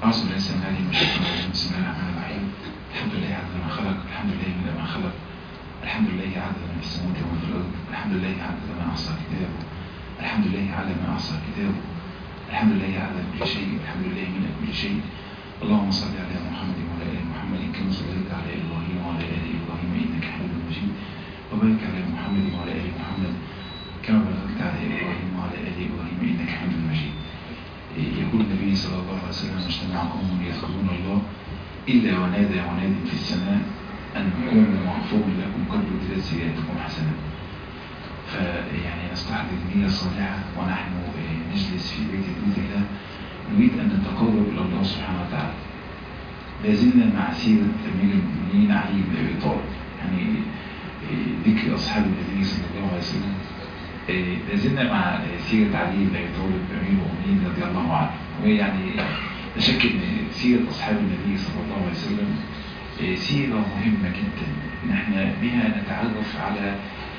أعوذ بالله السميع العليم من الشيطان الرجيم بسم الله الرحمن الرحيم الحمد لله عدد ما خلق الحمد لله من ما خلق الحمد لله عدد ما في السماوات وما في الأرض الحمد لله عدد ما أحصى كتابه الحمد لله على ما أحصى كتابه الحمد لله عدد كل شيء الحمد لله من كل شيء اللهم صل على محمد وعلى آل محمد كما صليت على إبراهيم وعلى آل إبراهيم إنك حميد مجيد وبارك على محمد وعلى آل محمد كما باركت على إبراهيم وعلى آل إبراهيم إنك حميد مجيد يقول النبي صلى الله عليه وسلم اجتمع قوم يذكرون الله إلا ونادى وناد في السماء أن قوموا مغفور لكم قد بدلت سيئاتكم حسنات فيعني نستحضر نية صالحة ونحن نجلس في بيت بيت الله نريد أن نتقرب إلى الله سبحانه وتعالى لازلنا مع سيرة أمير المؤمنين علي بن أبي طالب يعني ذكر أصحاب النبي صلى الله عليه وسلم لازلنا مع سيرة علي بن أبي طالب أمير المؤمنين رضي الله عنه ويعني لا شك أن سيرة أصحاب النبي صلى الله عليه وسلم سيرة مهمة جدا إن احنا بها نتعرف على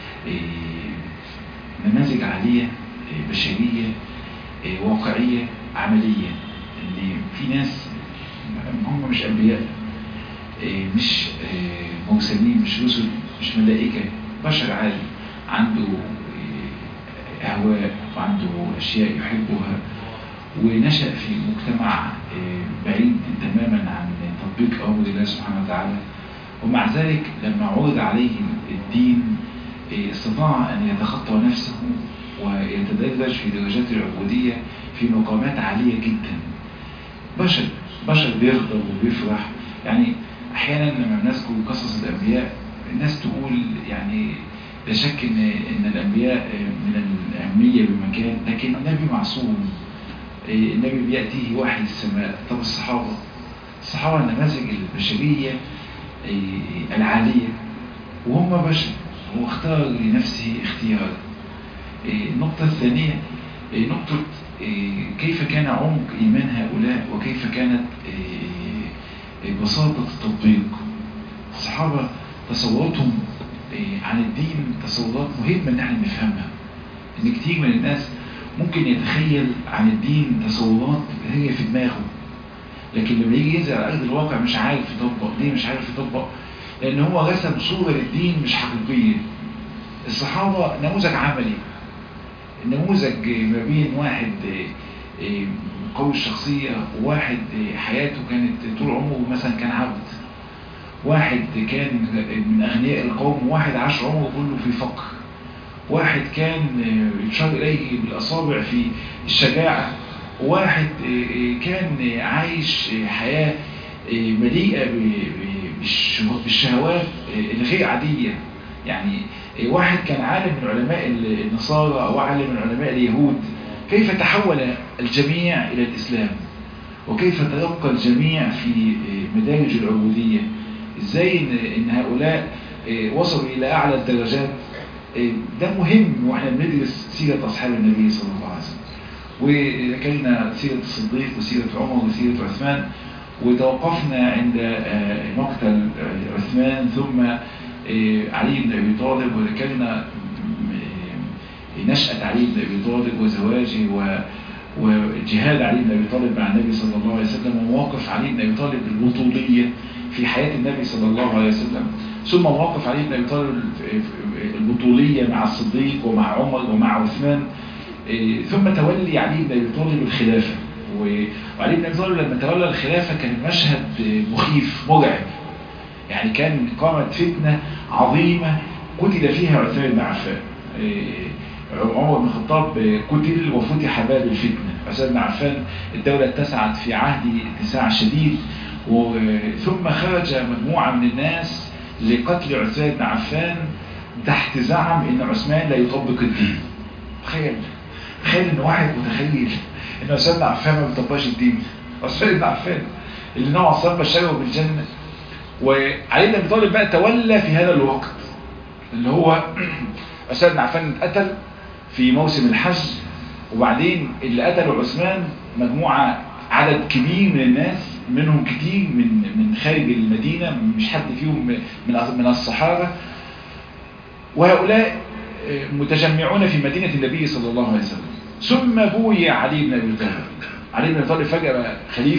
نماذج عالية بشرية واقعية عملية ان في ناس هم مش انبياء مش مرسلين مش رسل مش ملائكة بشر عادي عنده اهواء وعنده اشياء يحبها ونشأ في مجتمع بعيد تماما عن تطبيق امر الله سبحانه وتعالى ومع ذلك لما عرض عليه الدين استطاع ان يتخطى نفسه ويتدرج في درجات العبودية في مقامات عالية جدا بشر بشر بيغضب وبيفرح يعني احيانا لما نذكر قصص الانبياء الناس تقول يعني لا شك ان ان الانبياء من الاهميه بمكان لكن النبي معصوم النبي بياتيه وحي السماء طب الصحابه الصحابه النماذج البشريه العاليه وهم بشر هو اختار لنفسه اختيار النقطة الثانية نقطة كيف كان عمق إيمان هؤلاء وكيف كانت بساطة التطبيق الصحابة تصوراتهم عن الدين تصورات مهمة ان احنا نفهمها ان كتير من الناس ممكن يتخيل عن الدين تصورات هي في دماغه لكن لما يجي ينزل على ارض الواقع مش عارف يطبق ليه مش عارف يطبق لان هو رسم صورة للدين مش حقيقية الصحابة نموذج عملي نموذج ما بين واحد قوي الشخصية وواحد حياته كانت طول عمره مثلا كان عبد واحد كان من أغنياء القوم وواحد عاش عمره كله في فقر واحد كان يتشار إليه بالأصابع في الشجاعة وواحد كان عايش حياة مليئة بالشهوات الغير عادية يعني واحد كان عالم من علماء النصارى أو عالم من علماء اليهود كيف تحول الجميع إلى الإسلام وكيف تلقى الجميع في مدارج العبودية إزاي إن, إن هؤلاء وصلوا إلى أعلى الدرجات ده مهم وإحنا بندرس سيرة أصحاب النبي صلى الله عليه وسلم وذكرنا سيرة الصديق وسيرة عمر وسيرة عثمان وتوقفنا عند مقتل عثمان ثم علي بن أبي طالب وذكرنا نشأة علي بن أبي طالب وزواجه وجهاد علي بن أبي طالب مع النبي صلى الله عليه وسلم ومواقف علي بن أبي طالب البطولية في حياة النبي صلى الله عليه وسلم ثم مواقف علي بن أبي طالب البطولية مع الصديق ومع عمر ومع عثمان ثم تولي علي بن أبي طالب الخلافة وعلي بن أبي طالب لما تولى الخلافة كان مشهد مخيف مرعب يعني كان قامت فتنة عظيمة قتل فيها عثمان بن عفان عمر بن الخطاب قتل وفتح باب الفتنة عثمان بن عفان الدولة اتسعت في عهد اتساع شديد ثم خرج مجموعة من الناس لقتل عثمان بن عفان تحت زعم ان عثمان لا يطبق الدين تخيل تخيل ان واحد متخيل ان عثمان بن عفان ما بيطبقش الدين عثمان بن عفان اللي نوع صلب بشره بالجنة وعلي بن ابي طالب بقى تولى في هذا الوقت اللي هو عثمان بن عفان اتقتل في موسم الحج وبعدين اللي قتلوا عثمان مجموعة عدد كبير من الناس منهم كتير من من خارج المدينة مش حد فيهم من من الصحابة وهؤلاء متجمعون في مدينة النبي صلى الله عليه وسلم ثم بوي علي بن ابي طالب علي بن ابي طالب فجأة خليفة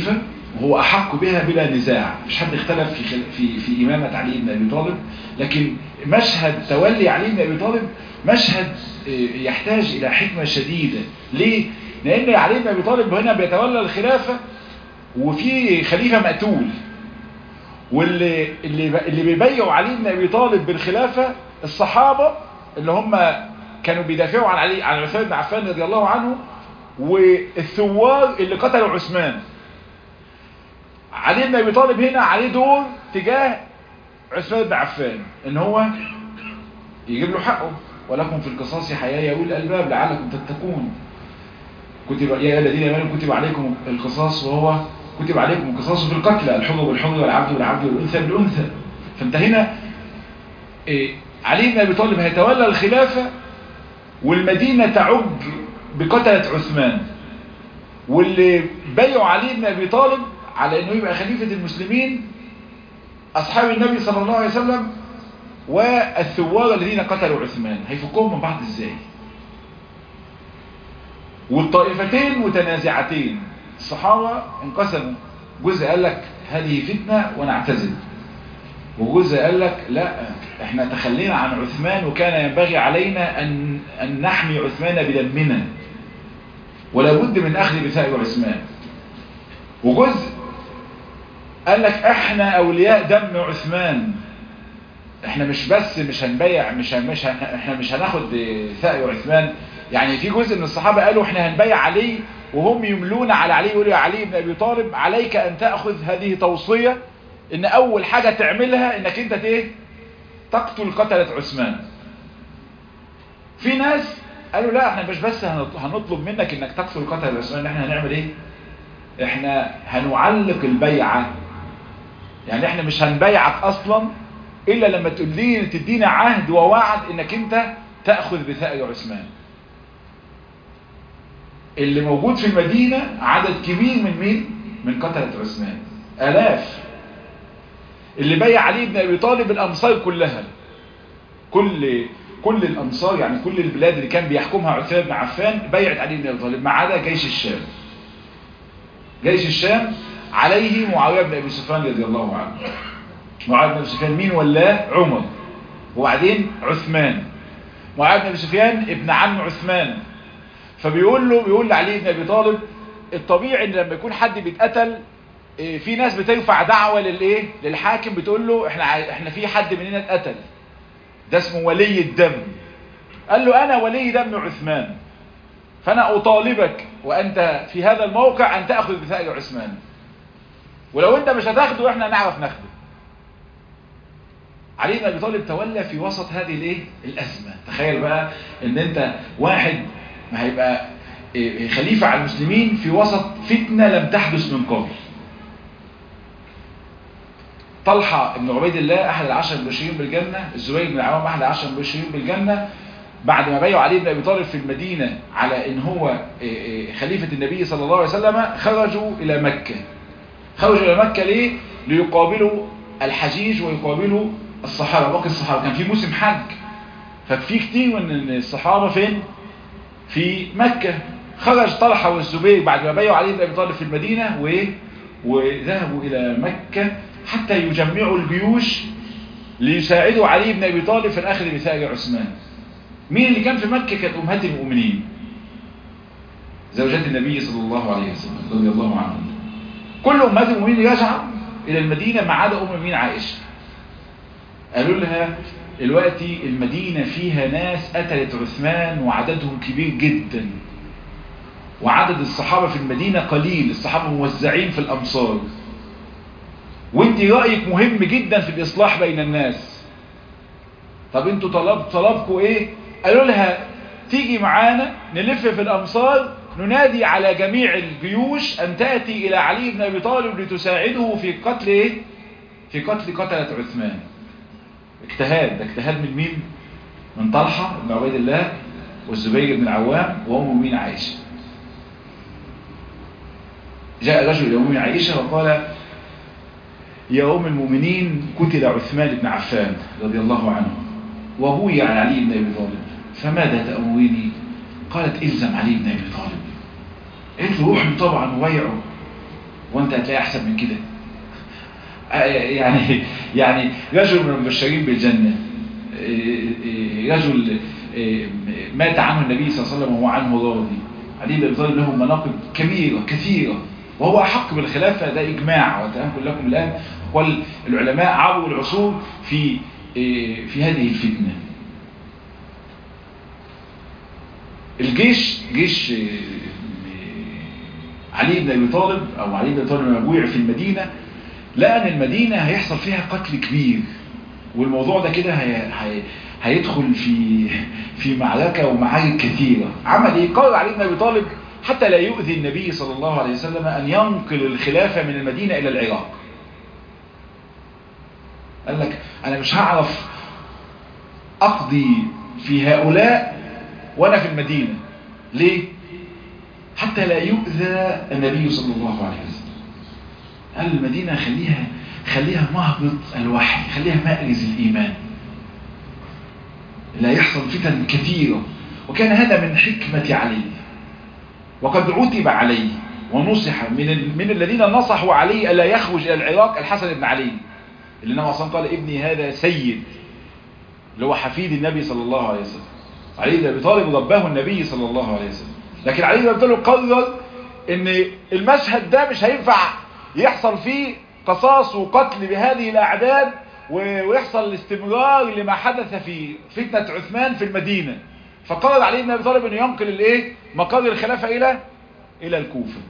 وهو أحق بها بلا نزاع مش حد اختلف في, خل... في, في إمامة علي بن أبي طالب لكن مشهد تولي علي بن أبي طالب مشهد يحتاج إلى حكمة شديدة ليه؟ لأن علي بن أبي طالب هنا بيتولى الخلافة وفي خليفة مقتول واللي اللي اللي بيبيعوا علي بن أبي طالب بالخلافة الصحابة اللي هم كانوا بيدافعوا عن علي عن عثمان بن عفان رضي الله عنه والثوار اللي قتلوا عثمان علي بن ابي طالب هنا عليه دور تجاه عثمان بن عفان ان هو يجيب له حقه ولكم في القصاص حياة يقول الالباب لعلكم تتقون كتب يا ايها الذين امنوا كتب عليكم القصاص وهو كتب عليكم القصاص في القتلى الحر بالحر والعبد بالعبد والانثى بالانثى فانت هنا إيه علي بن ابي طالب هيتولى الخلافه والمدينه تعج بقتله عثمان واللي بيعوا علي بن ابي طالب على انه يبقى خليفة المسلمين اصحاب النبي صلى الله عليه وسلم والثوار الذين قتلوا عثمان هيفكوهم من بعض ازاي والطائفتين متنازعتين الصحابة انقسموا جزء قال لك هذه فتنة ونعتزل وجزء قال لك لا احنا تخلينا عن عثمان وكان ينبغي علينا ان, أن نحمي عثمان بدمنا ولا بد من اخذ بثاء عثمان وجزء قال لك احنا اولياء دم عثمان احنا مش بس مش هنبيع مش هن مش هن احنا مش هناخد ثأي عثمان يعني في جزء من الصحابة قالوا احنا هنبيع علي وهم يملون على علي يقولوا يا علي بن ابي طالب عليك ان تأخذ هذه توصية ان اول حاجة تعملها انك انت ايه تقتل قتلة عثمان في ناس قالوا لا احنا مش بس هنطلب منك انك تقتل قتلة عثمان احنا هنعمل ايه احنا هنعلق البيعة يعني احنا مش هنبيعك اصلا الا لما تقول تدينا عهد ووعد انك انت تأخذ بثأر عثمان اللي موجود في المدينة عدد كبير من مين من قتلة عثمان الاف اللي بيع علي بن ابي طالب الامصار كلها كل كل الامصار يعني كل البلاد اللي كان بيحكمها عثمان بن عفان بيعت علي بن ابي طالب ما عدا جيش الشام جيش الشام عليه معاوية بن أبي سفيان رضي الله عنه معاوية بن أبي سفيان مين ولا عمر وبعدين عثمان معاوية بن أبي سفيان ابن عم عثمان فبيقول له بيقول لعلي بن أبي طالب الطبيعي ان لما يكون حد بيتقتل في ناس بترفع دعوة للايه للحاكم بتقول له احنا احنا في حد مننا اتقتل ده اسمه ولي الدم قال له انا ولي دم عثمان فانا اطالبك وانت في هذا الموقع ان تأخذ بثأر عثمان ولو انت مش هتاخده احنا نعرف ناخده علي بن ابي طالب تولى في وسط هذه الايه الازمه تخيل بقى ان انت واحد ما هيبقى خليفه على المسلمين في وسط فتنه لم تحدث من قبل طلحه بن عبيد الله احد العشر المبشرين بالجنه الزبير بن العوام احد العشر المبشرين بالجنه بعد ما بيعوا علي بن ابي طالب في المدينه على ان هو خليفه النبي صلى الله عليه وسلم خرجوا الى مكه خرجوا الى مكه ليه ليقابلوا الحجيج ويقابلوا الصحابه باقي الصحابه كان في موسم حج ففي كتير من الصحابه فين في مكه خرج طلحه والزبير بعد ما بيعوا علي بن ابي طالب في المدينه وايه وذهبوا الى مكه حتى يجمعوا الجيوش ليساعدوا علي بن ابي طالب في الاخذ بثأر عثمان مين اللي كان في مكة كانت أمهات المؤمنين زوجات النبي صلى الله عليه وسلم رضي الله عنهم كل أمهات المؤمنين رجعوا إلى المدينة ما عدا أم المؤمنين عائشة قالوا لها دلوقتي المدينة فيها ناس قتلت عثمان وعددهم كبير جدا وعدد الصحابة في المدينة قليل الصحابة موزعين في الأمصار وانت رأيك مهم جدا في الإصلاح بين الناس طب انتوا طلب طلبكوا ايه قالوا لها تيجي معانا نلف في الأمصار ننادي على جميع الجيوش أن تأتي إلى علي بن أبي طالب لتساعده في قتل إيه؟ في قتل قتلة عثمان اجتهاد ده اجتهاد من مين؟ من طلحة بن عبيد الله والزبير بن العوام وأم مين عائشة جاء رجل إلى أم عائشة وقال يا أم المؤمنين قتل عثمان بن عفان رضي الله عنه وبوي على علي بن أبي طالب فماذا تأمريني قالت إلزم علي بن أبي طالب قلت له روح طبعا وبيعه وانت هتلاقي احسن من كده يعني يعني رجل من المبشرين بالجنة رجل مات عنه النبي صلى الله عليه وسلم وهو عنه راضي علي بن ابي طالب له مناقب كبيرة كثيرة وهو أحق بالخلافة ده إجماع وتأمل لكم الآن والعلماء عبروا العصور في في هذه الفتنة الجيش جيش علي بن ابي طالب او علي بن ابي طالب لما وقع في المدينه لقى ان المدينه هيحصل فيها قتل كبير والموضوع ده كده هي... هي... هيدخل في في معركه ومعارك كثيره عمل ايه قرر علي بن ابي طالب حتى لا يؤذي النبي صلى الله عليه وسلم ان ينقل الخلافه من المدينه الى العراق قال لك انا مش هعرف اقضي في هؤلاء وانا في المدينة ليه حتى لا يؤذى النبي صلى الله عليه وسلم قال المدينة خليها خليها مهبط الوحي خليها مأرز الإيمان لا يحصل فتن كثيرة وكان هذا من حكمة علي وقد عتب عليه ونصح من من الذين نصحوا عليه ألا يخرج إلى العراق الحسن بن علي اللي النبي صلى الله عليه وسلم قال ابني هذا سيد اللي هو حفيد النبي صلى الله عليه وسلم علي بن ابي طالب رباه النبي صلى الله عليه وسلم لكن علي بن ابي طالب قرر ان المشهد ده مش هينفع يحصل فيه قصاص وقتل بهذه الاعداد ويحصل الاستمرار لما حدث في فتنة عثمان في المدينة فقرر علي بن ابي طالب انه ينقل الايه مقر الخلافة الى الى الكوفة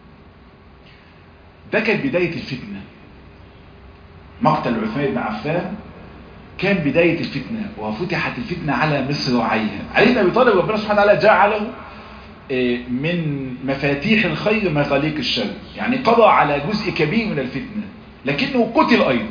ده كانت بداية الفتنة مقتل عثمان بن عفان كان بداية الفتنة وفتحت الفتنة على مصراعيها علي بن ابي طالب ربنا سبحانه وتعالى جعله من مفاتيح الخير مغاليق الشر يعني قضى على جزء كبير من الفتنة لكنه قتل أيضا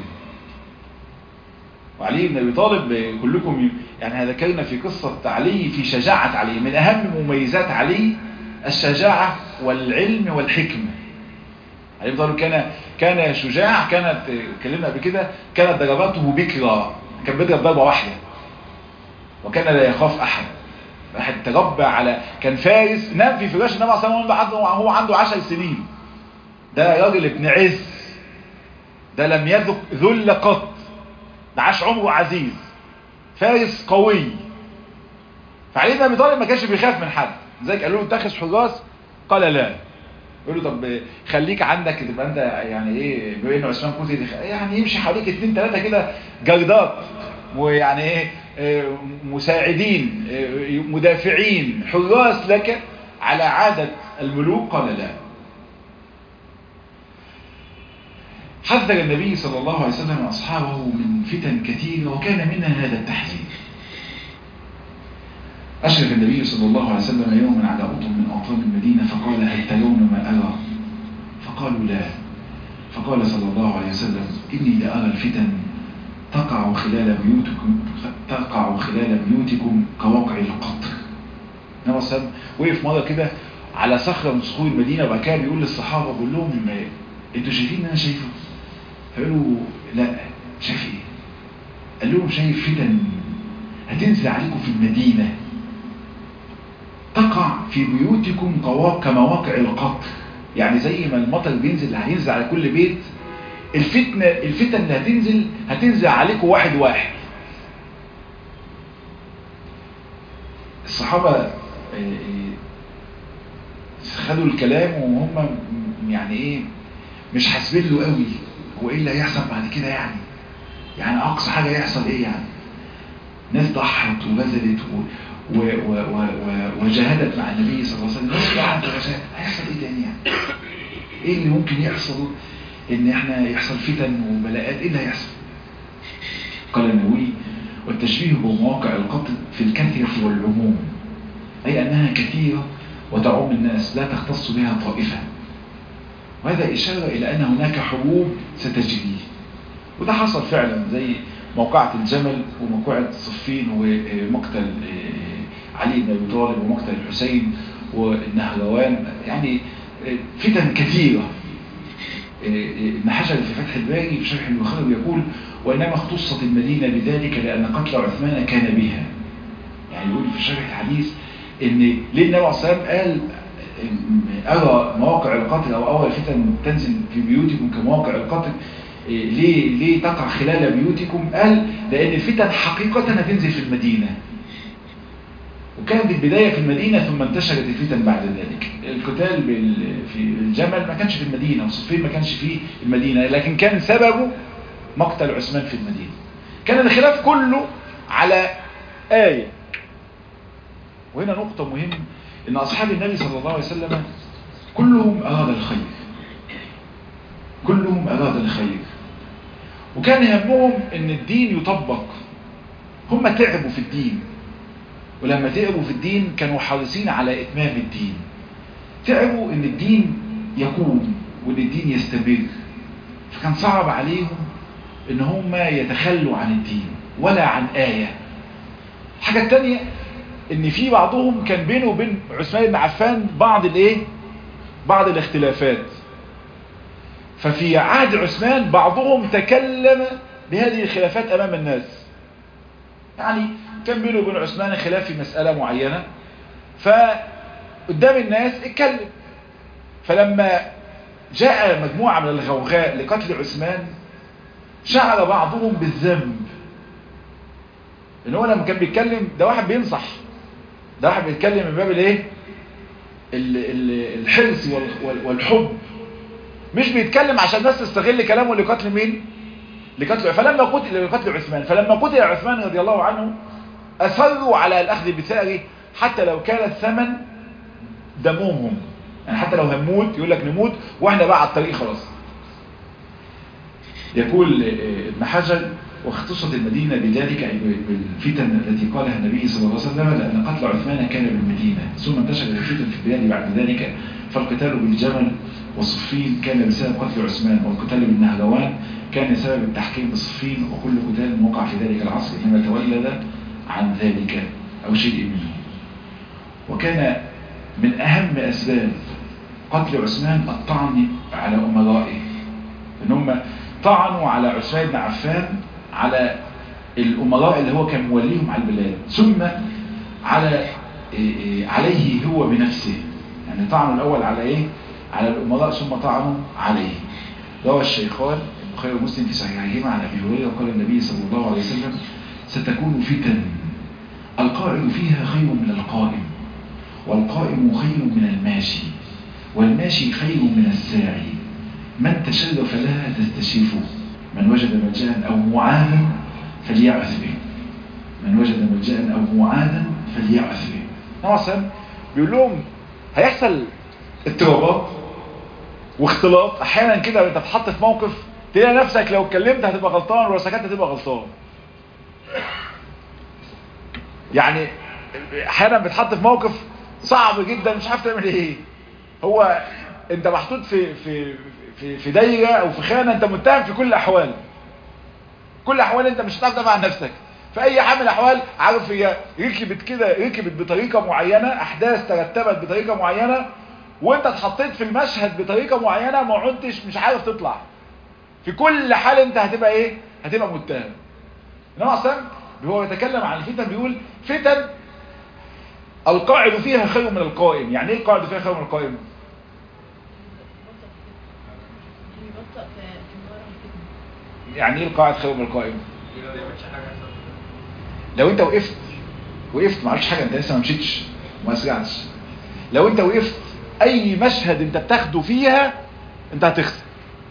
وعلي بن ابي طالب كلكم يعني ذكرنا في قصة علي في شجاعة علي من أهم مميزات علي الشجاعة والعلم والحكمة علي بن طالب كان كان شجاع كانت اتكلمنا قبل كده كانت ضرباته بكرة كان بيضرب ضربة واحدة وكان لا يخاف أحد واحد تربى على كان فارس نام في فراش النبي صلى الله عليه وسلم وهو عنده 10 سنين ده راجل ابن عز ده لم يذق ذل قط ده عاش عمره عزيز فارس قوي فعلي بن ابي طالب ما كانش بيخاف من حد زي قالوا له اتخذ حراس قال لا يقول له طب خليك عندك تبقى انت يعني ايه بما انه عثمان كوزي يعني يمشي حواليك اثنين ثلاثه كده جردات ويعني ايه مساعدين مدافعين حراس لك على عادة الملوك قال لا حذر النبي صلى الله عليه وسلم أصحابه من فتن كثيرة وكان منها هذا التحذير أشرف النبي صلى الله عليه وسلم يوما على أطم من أطفال المدينة فقال هل ترون ما أرى فقالوا لا فقال صلى الله عليه وسلم إني لأرى الفتن تقع خلال بيوتكم تقع خلال بيوتكم كواقع القطر النبي صلى الله وقف مره كده على صخره من صخور المدينه وبعد كده بيقول للصحابه بيقول لهم انتوا شايفين ان انا شايفه فقالوا لا شايف ايه قال لهم شايف فتن هتنزل عليكم في المدينه تقع في بيوتكم كمواقع القطر يعني زي ما المطر بينزل هينزل على كل بيت الفتنة الفتن اللي هتنزل هتنزل عليكم واحد واحد الصحابة خدوا الكلام وهم يعني ايه مش حاسبين له قوي هو ايه اللي هيحصل بعد كده يعني يعني اقصى حاجة يحصل ايه يعني ناس ضحت وبذلت و... و... و... و... وجاهدت مع النبي صلى الله عليه وسلم ناس ضحت وجاهدت هيحصل ايه تاني يعني ايه اللي ممكن يحصل ان احنا يحصل فتن وبلاءات ايه اللي هيحصل قال النووي والتشبيه بمواقع القتل في الكثرة والعموم اي انها كثيرة وتعم الناس لا تختص بها طائفة وهذا اشارة الى ان هناك حروب ستجري وده حصل فعلا زي موقعة الجمل وموقعة صفين ومقتل علي بن ابي طالب ومقتل الحسين والنهروان يعني فتن كثيرة ابن حجر في فتح الباري في شرح البخاري يقول وإنما اختصت المدينة بذلك لأن قتل عثمان كان بها يعني يقول في شرح الحديث ان ليه النبي عليه الصلاة والسلام قال أرى مواقع القتل أو أرى الفتن تنزل في بيوتكم كمواقع القتل ليه, ليه تقع خلال بيوتكم قال لأن الفتن حقيقة هتنزل في المدينة وكانت البداية في المدينة ثم انتشرت الفتن بعد ذلك القتال في الجمل ما كانش في المدينة وصفين ما كانش في المدينة لكن كان سببه مقتل عثمان في المدينة كان الخلاف كله على آية وهنا نقطة مهمة ان اصحاب النبي صلى الله عليه وسلم كلهم اراد الخير كلهم اراد الخير وكان همهم ان الدين يطبق هم تعبوا في الدين ولما تعبوا في الدين كانوا حريصين على اتمام الدين تعبوا ان الدين يقوم وان الدين يستمر فكان صعب عليهم ان هم يتخلوا عن الدين ولا عن آية الحاجة التانية ان في بعضهم كان بينه وبين عثمان بن عفان بعض الايه بعض الاختلافات ففي عهد عثمان بعضهم تكلم بهذه الخلافات امام الناس يعني كان بينه وبين عثمان خلاف في مسألة معينة فقدام الناس اتكلم فلما جاء مجموعة من الغوغاء لقتل عثمان شعر بعضهم بالذنب ان هو لما كان بيتكلم ده واحد بينصح ده واحد بيتكلم من باب الايه الحرص والحب مش بيتكلم عشان الناس تستغل كلامه لقتل مين لقتل فلما قتل لقتل عثمان فلما قتل عثمان رضي الله عنه اصروا على الاخذ بثاره حتى لو كان الثمن دمومهم يعني حتى لو هنموت يقول لك نموت واحنا بقى على الطريق خلاص يقول ابن حجر واختصت المدينة بذلك بالفتن التي قالها النبي صلى الله عليه وسلم لأن قتل عثمان كان بالمدينة ثم انتشرت الفتن في البلاد بعد ذلك فالقتال بالجمل وصفين كان بسبب قتل عثمان والقتال بالنهلوان كان سبب التحكيم بصفين وكل قتال وقع في ذلك العصر إنما تولد عن ذلك أو شيء منه وكان من أهم أسباب قتل عثمان الطعن على أمرائه إن هم طعنوا على عثمان بن عفان على الأمراء اللي هو كان موليهم على البلاد ثم على عليه هو بنفسه يعني طعنوا الأول على إيه على الأمراء ثم طعنوا عليه روى الشيخان البخاري ومسلم في صحيحهما عن أبي هريرة قال النبي صلى الله عليه وسلم ستكون فتن القائم فيها خير من القائم والقائم خير من الماشي والماشي خير من الساعي من تشرف لها تستشرفه من وجد ملجأ أو معاذا فليعث به من وجد ملجأ أو معاذا فليعث به نعم بيقول لهم هيحصل اضطرابات واختلاط احيانا كده انت تتحط في موقف تلاقي نفسك لو اتكلمت هتبقى غلطان ولو سكت هتبقى غلطان يعني احيانا بتحط في موقف صعب جدا مش عارف تعمل ايه هو انت محطوط في في في في دايره او في خانه انت متهم في كل الاحوال كل الاحوال انت مش هتعرف تدافع عن نفسك في اي حال من الاحوال عارف هي ركبت كده ركبت بطريقه معينه احداث ترتبت بطريقه معينه وانت اتحطيت في المشهد بطريقه معينه ما عدتش مش عارف تطلع في كل حال انت هتبقى ايه هتبقى متهم انما اصلا هو يتكلم عن الفتن بيقول فتن القاعد فيها خير من القائم يعني ايه القاعد فيها خير من القائم يعني ايه القاعد خير من القائم لو انت وقفت وقفت ما عملتش حاجه انت لسه ما مشيتش وما سرعتش لو انت وقفت اي مشهد انت بتاخده فيها انت هتخسر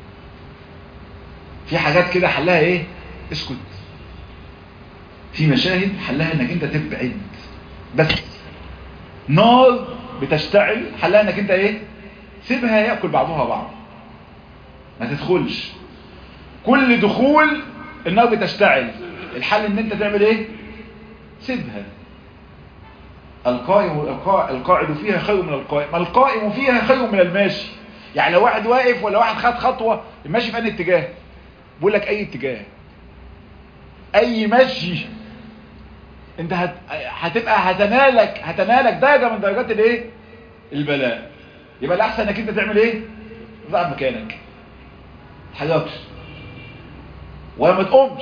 في حاجات كده حلها ايه اسكت في مشاهد حلها انك انت تبعد بس نار بتشتعل حلها انك انت ايه سيبها ياكل بعضها بعض ما تدخلش كل دخول النار بتشتعل الحل ان انت تعمل ايه سيبها القائم القاعد فيها خير من القائم القائم فيها خير من الماشي يعني لو واحد واقف ولا واحد خد خطوة الماشي في اي اتجاه بقول لك اي اتجاه اي مشي انت هت... هتبقى هتنالك هتنالك درجة من درجات الايه البلاء يبقى الاحسن انك انت تعمل ايه تضع مكانك تحركش ولا ما تقومش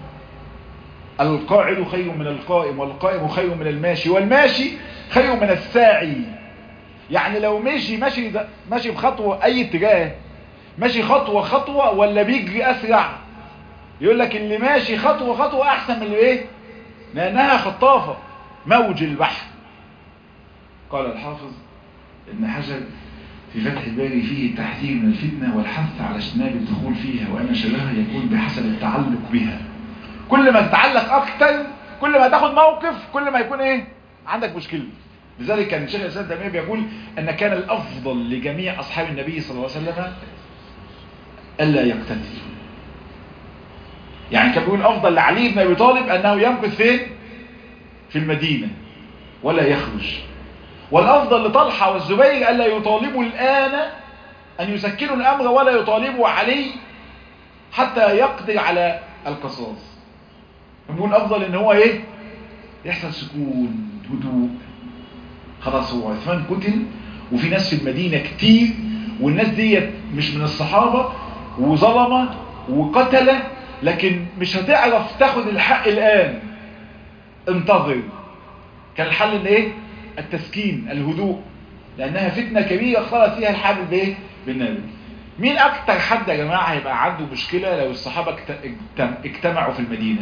القاعد خير من القائم والقائم خير من الماشي والماشي خير من الساعي يعني لو مشي ماشي ماشي بخطوة اي اتجاه ماشي خطوة خطوة ولا بيجري اسرع يقول لك اللي ماشي خطوة خطوة احسن من اللي ايه لانها خطافة موج البحر قال الحافظ ابن حجر في فتح الباري فيه التحذير من الفتنة والحث على اجتناب الدخول فيها وأن شبهها يكون بحسب التعلق بها كل ما تتعلق أكتر كل ما تاخد موقف كل ما يكون إيه عندك مشكلة لذلك كان الشيخ الإسلام تيمية بيقول أن كان الأفضل لجميع أصحاب النبي صلى الله عليه وسلم ألا يقتتلوا يعني كان بيقول أفضل لعلي بن أبي طالب أنه يمكث فين في المدينة ولا يخرج والأفضل لطلحة والزبير ألا يطالبوا الآن أن يسكنوا الأمر ولا يطالبوا علي حتى يقضي على القصاص نقول أفضل إن هو إيه يحصل سكون هدوء خلاص هو عثمان قتل وفي ناس في المدينة كتير والناس ديت مش من الصحابة وظلمة وقتلة لكن مش هتعرف تاخد الحق الآن انتظر كان الحل ان ايه التسكين الهدوء لانها فتنة كبيرة خلط فيها الحابل بايه بالنبي مين اكتر حد يا جماعة هيبقى عنده مشكلة لو الصحابة اجتمعوا في المدينة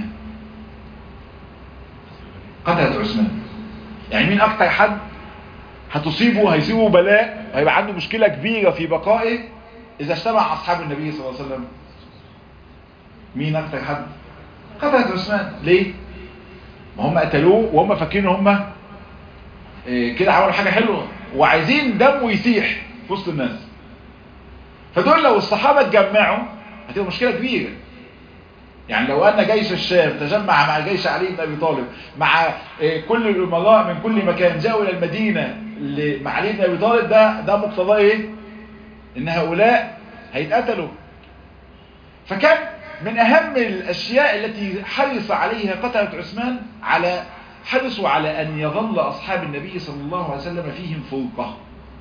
قتلت عثمان يعني مين اكتر حد هتصيبه هيصيبه بلاء هيبقى عنده مشكلة كبيرة في بقائه اذا اجتمع اصحاب النبي صلى الله عليه وسلم مين اكتر حد قتلت عثمان ليه ما هم قتلوه وهم فاكرين هم إيه كده عملوا حاجة حلوة وعايزين دمه يسيح في وسط الناس فدول لو الصحابة اتجمعوا هتبقى مشكلة كبيرة يعني لو أن جيش الشام تجمع مع جيش علي بن أبي طالب مع إيه كل الأمراء من كل مكان جاءوا إلى المدينة مع علي بن أبي طالب ده ده مقتضاه إيه؟ إن هؤلاء هيتقتلوا فكان من أهم الأشياء التي حرص عليها قتلة عثمان على حرصوا على أن يظل أصحاب النبي صلى الله عليه وسلم فيهم فرقة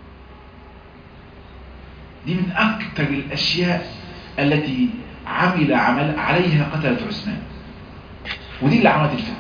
دي من أكثر الأشياء التي عمل عمل عليها قتلة عثمان ودي اللي عملت الفتنة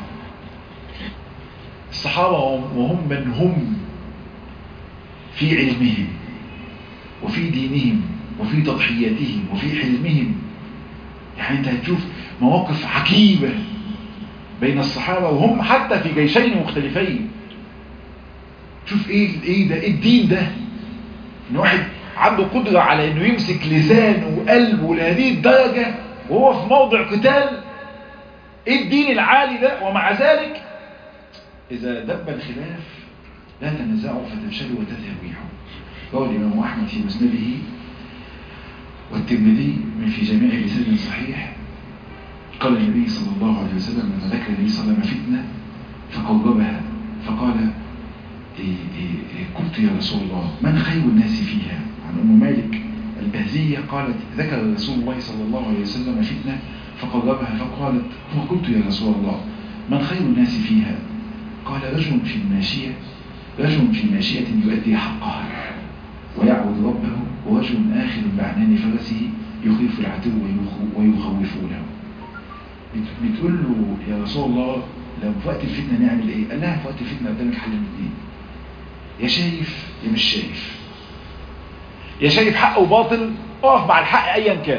الصحابة وهم من هم في علمهم وفي دينهم وفي تضحياتهم وفي حلمهم يعني انت هتشوف مواقف عجيبة بين الصحابة وهم حتى في جيشين مختلفين شوف ايه ايه ده ايه الدين ده ان واحد عنده قدرة على انه يمسك لسانه وقلبه لهذه الدرجة وهو في موضع قتال ايه الدين العالي ده ومع ذلك اذا دب الخلاف لا تنزعوا فتفشلوا وتذهب ريحكم روى الامام احمد في مسنده والترمذي من في جميع بسند صحيح قال النبي صلى الله عليه وسلم لما ذكر النبي صلى الله عليه وسلم فتنة فقربها فقال إيه إيه قلت يا رسول الله من خير الناس فيها عن أم مالك البهزية قالت ذكر رسول الله صلى الله عليه وسلم فتنة فقربها فقالت وقلت يا رسول الله من خير الناس فيها قال رجل في الماشية رجل في ماشية يؤدي حقها ويعبد ربه ورجل آخر بعنان فرسه يخيف العدو ويخوفونه بتقول له يا رسول الله لو في وقت الفتنة نعمل ايه قال لها في وقت الفتنة قدامك حل من ايه يا شايف يا مش شايف يا شايف حق وباطل اقف مع الحق ايا كان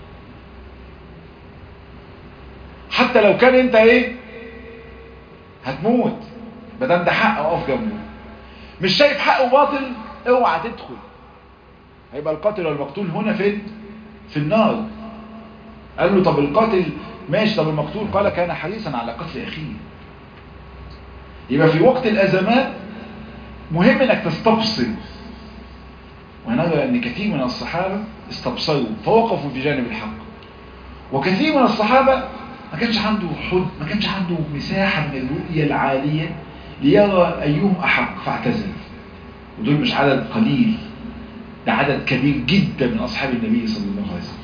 حتى لو كان انت ايه هتموت بدل ده حق اقف جنبه مش شايف حق وباطل اوعى تدخل هيبقى القاتل والمقتول هنا فين في النار قال له طب القاتل ماشي طب المقتول قال كان حريصا على قتل اخيه يبقى في وقت الازمات مهم انك تستبصر ونرى ان كثير من الصحابة استبصروا فوقفوا في جانب الحق وكثير من الصحابة ما كانش عنده حد ما كانش عنده مساحة من الرؤية العالية ليرى ايهم احق فاعتزل ودول مش عدد قليل ده عدد كبير جدا من اصحاب النبي صلى الله عليه وسلم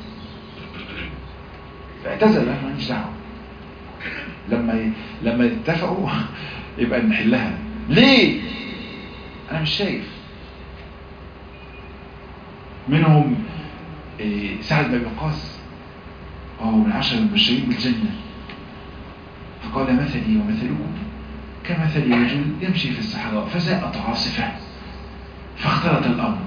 فاعتزل ما ماليش دعوه لما لما اتفقوا يبقى نحلها ليه انا مش شايف منهم إيه سعد بن وقاص اه من عشر المبشرين بالجنه فقال مثلي ومثلكم كمثل رجل يمشي في الصحراء فزاءت عاصفه فاختلط الأمر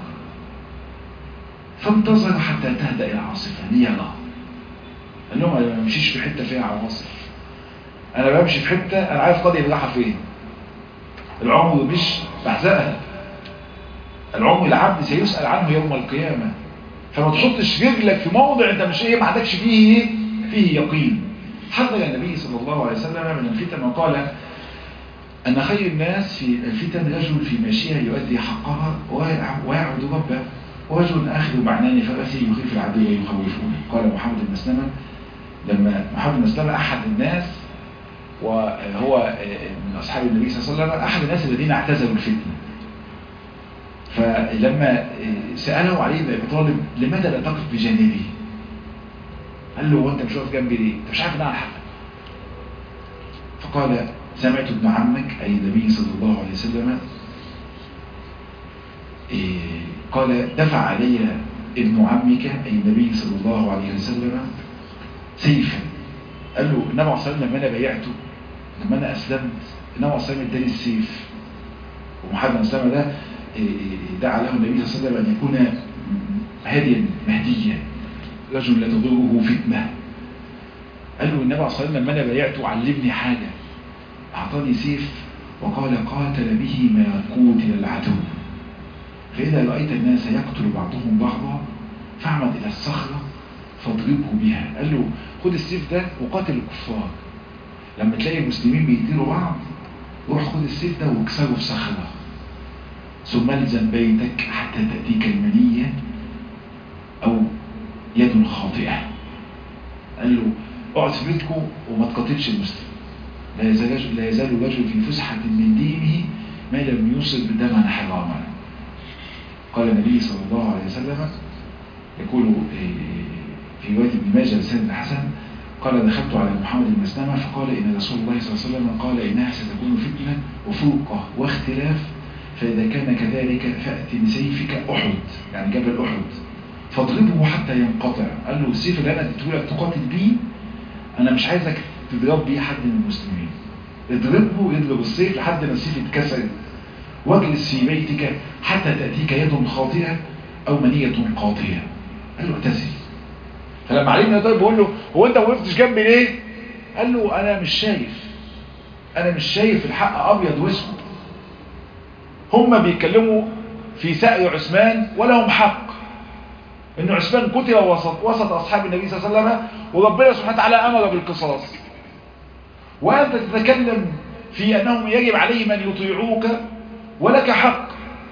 فانتظر حتى تهدأ العاصفة ليرى قال لهم انا ما بمشيش في حتة فيها عواصف انا بمشي في حتة انا عارف قاضي الراحة فين العمر مش بحزقها العمر العبد سيسأل عنه يوم القيامة فما تحطش رجلك في موضع انت مش ايه ما عندكش فيه ايه فيه يقين حذر النبي صلى الله عليه وسلم من الفتن وقال أن خير الناس في الفتن رجل في ماشية يؤدي حقها ويعبد ربه ورجل آخر معنان فرسه يخيف العدو ويخوفونه قال محمد بن مسلمة لما محمد بن مسلمة أحد الناس وهو من أصحاب النبي صلى الله عليه وسلم أحد الناس الذين اعتزلوا الفتنة فلما سأله علي بن أبي طالب لماذا لا تقف بجانبي قال له وانت مش واقف جنبي ليه انت مش عارف ان انا الحق فقال سمعت ابن عمك اي النبي صلى الله عليه وسلم إيه قال دفع علي ابن عمك اي النبي صلى الله عليه وسلم سيفا قال له النبي عليه الصلاه والسلام لما انا بايعته لما انا اسلمت النبي عليه الصلاه والسلام اداني السيف ومحمد بن مسلمه ده دعا له النبي صلى الله عليه وسلم ان يكون هاديا مهديا رجل لا تضره فتنة قال له النبي عليه الصلاة والسلام لما أنا بايعته علمني حاجة أعطاني سيف وقال قاتل به ما قتل العدو فإذا رأيت الناس يقتل بعضهم بعضا فاعمد إلى الصخرة فاضربه بها قال له خد السيف ده وقاتل الكفار لما تلاقي المسلمين بيقتلوا بعض روح خد السيف ده واكسره في صخرة ثم الزم بيتك حتى تأتيك المنية أو يد خاطئة قال له اقعد في بيتكم وما تقاتلش المسلم لا يزال لا يزال الرجل في فسحة من دينه ما لم يصب دما حراما قال النبي صلى الله عليه وسلم يقول في رواية ابن ماجه لسان حسن قال دخلت على محمد بن مسلمة فقال إن رسول الله صلى الله عليه وسلم قال إنها ستكون فتنة وفوقة واختلاف فإذا كان كذلك فأتي بسيفك أحد يعني جبل أحد فاضربه حتى ينقطع قال له السيف اللي انا اديته لك تقاتل بيه انا مش عايزك تضرب بيه حد من المسلمين اضربه يضرب السيف لحد ما السيف يتكسر واجلس في بيتك حتى تأتيك يد خاطئة او منية قاطية قال له اعتزل فلما علي بن ابي طالب بيقول له هو انت ما وقفتش جنبي ليه قال له انا مش شايف انا مش شايف الحق ابيض واسود هم بيتكلموا في سأي عثمان ولهم حق ان عثمان قتل وسط وسط اصحاب النبي صلى الله عليه وسلم وربنا سبحانه وتعالى امر بالقصاص وانت تتكلم في انهم يجب عليهم ان يطيعوك ولك حق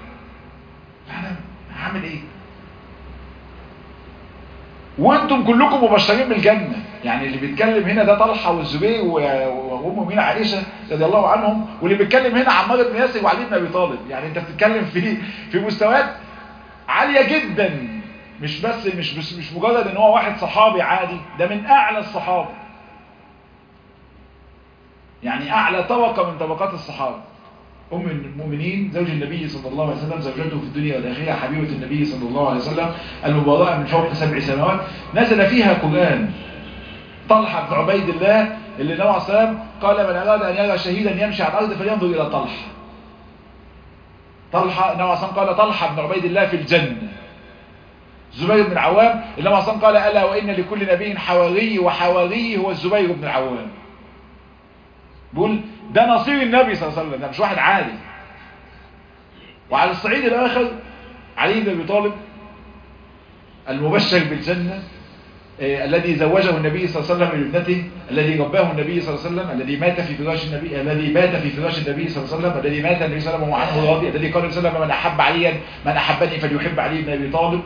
انا هعمل ايه وانتم كلكم مبشرين بالجنة يعني اللي بيتكلم هنا ده طلحة والزبير وام مين عائشة رضي الله عنهم واللي بيتكلم هنا عمار بن ياسر وعلي بن ابي طالب يعني انت بتتكلم في في مستويات عالية جدا مش بس مش بس مش مجرد ان هو واحد صحابي عادي ده من اعلى الصحابة يعني اعلى طبقة من طبقات الصحابة ام المؤمنين زوج النبي صلى الله عليه وسلم زوجته في الدنيا والاخره حبيبة النبي صلى الله عليه وسلم المبارأة من فوق سبع سماوات نزل فيها قرآن طلحة بن عبيد الله اللي نوع السلام قال من اراد ان يرى شهيدا يمشي على الارض فلينظر الى طلحة طلحة نوع السلام قال طلحة بن عبيد الله في الجنة الزبير بن العوام اللي نوع السلام قال ألا وإن لكل نبي حواري وحواري هو الزبير بن العوام بيقول ده نصير النبي صلى الله عليه وسلم ده مش واحد عادي وعلى الصعيد الآخر علي بن أبي طالب المبشر بالجنة آه الذي زوجه النبي صلى الله عليه وسلم لابنته الذي رباه النبي صلى الله عليه وسلم الذي مات في فراش النبي الذي بات في فراش النبي صلى الله عليه وسلم الذي مات النبي صلى الله عليه وسلم وعنه راضي الذي قال صلى الله عليه وسلم من أحب عليا من أحبني فليحب علي بن أبي طالب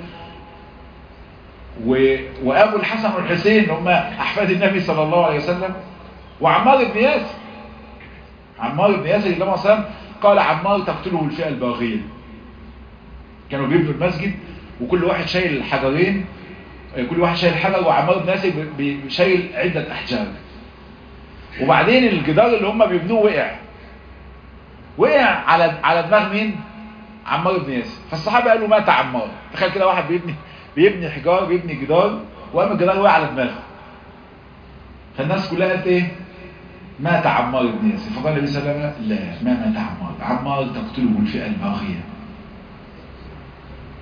و... وأبو الحسن والحسين هم أحفاد النبي صلى الله عليه وسلم وعمار بن ياسر عمار بن ياسر اللي وسلم قال عمار تقتله الفئة الباغية كانوا بيبنوا المسجد وكل واحد شايل حجرين كل واحد شايل حجر وعمار بن ياسر شايل عدة أحجار وبعدين الجدار اللي هم بيبنوه وقع وقع على على دماغ مين عمار بن ياسر فالصحابه قالوا مات عمار تخيل كده واحد بيبني بيبني حجار بيبني جدار وقام الجدار وقع على دماغه فالناس كلها قالت ايه مات عمار بن ياسر فقال النبي صلى الله عليه وسلم لا ما مات عمار عمار تقتله الفئه الباغيه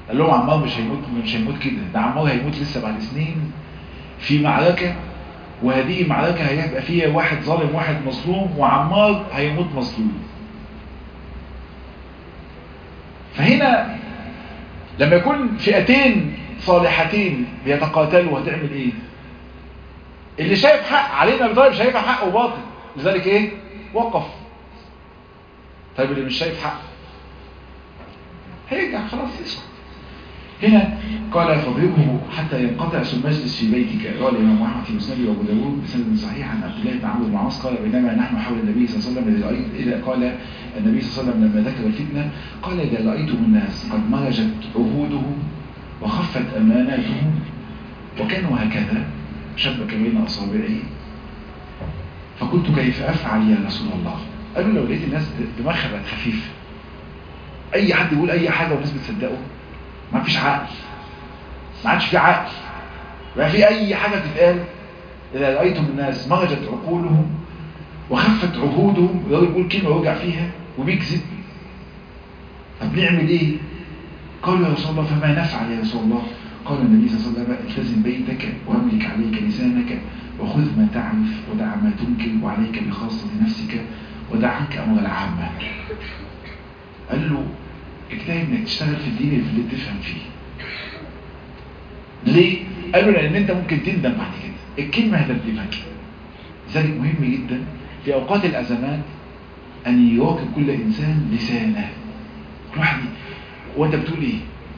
قال لهم عمار مش هيموت مش هيموت كده ده عمار هيموت لسه بعد سنين في معركة وهذه المعركة هيبقى فيها واحد ظالم واحد مظلوم وعمار هيموت مظلوم فهنا لما يكون فئتين صالحتين بيتقاتلوا هتعمل ايه اللي شايف حق علي بن ابي طالب شايفها حق وباطل لذلك ايه وقف طيب اللي مش شايف حق هيرجع خلاص يسكت هنا قال فاضربه حتى ينقطع ثم اجلس في بيتك قال الامام احمد في مسند وابو داوود بسند صحيح عن عبد الله بن عمرو بن العاص قال بينما نحن حول النبي صلى الله عليه وسلم اذا قال النبي صلى الله عليه وسلم لما ذكر الفتنه قال اذا رايتم الناس قد مرجت عهودهم وخفت اماناتهم وكانوا هكذا شبك بين اصابعه فقلت كيف افعل يا رسول الله قالوا لو لقيت الناس دماغها بقت خفيفه اي حد يقول اي حاجه والناس بتصدقه ما فيش عقل ما عادش في عقل ما في اي حاجة تتقال اذا رأيتم الناس مرجت عقولهم وخفت عهودهم يقول يقول كلمة ويرجع فيها وبيكذب طب نعمل ايه قالوا يا رسول الله فما نفعل يا رسول الله قال النبي صلى الله عليه وسلم التزم بيتك واملك عليك لسانك وخذ ما تعرف ودع ما تنكر وعليك بخاصة نفسك ودع عنك امر العامة قال له اجتهد انك تشتغل في الدين اللي تفهم فيه ليه؟ قالوا لان انت ممكن تندم بعد كده الكلمة هتندمك ذلك مهم جدا في اوقات الازمات ان يراقب كل انسان لسانه كل واحد وانت بتقول ايه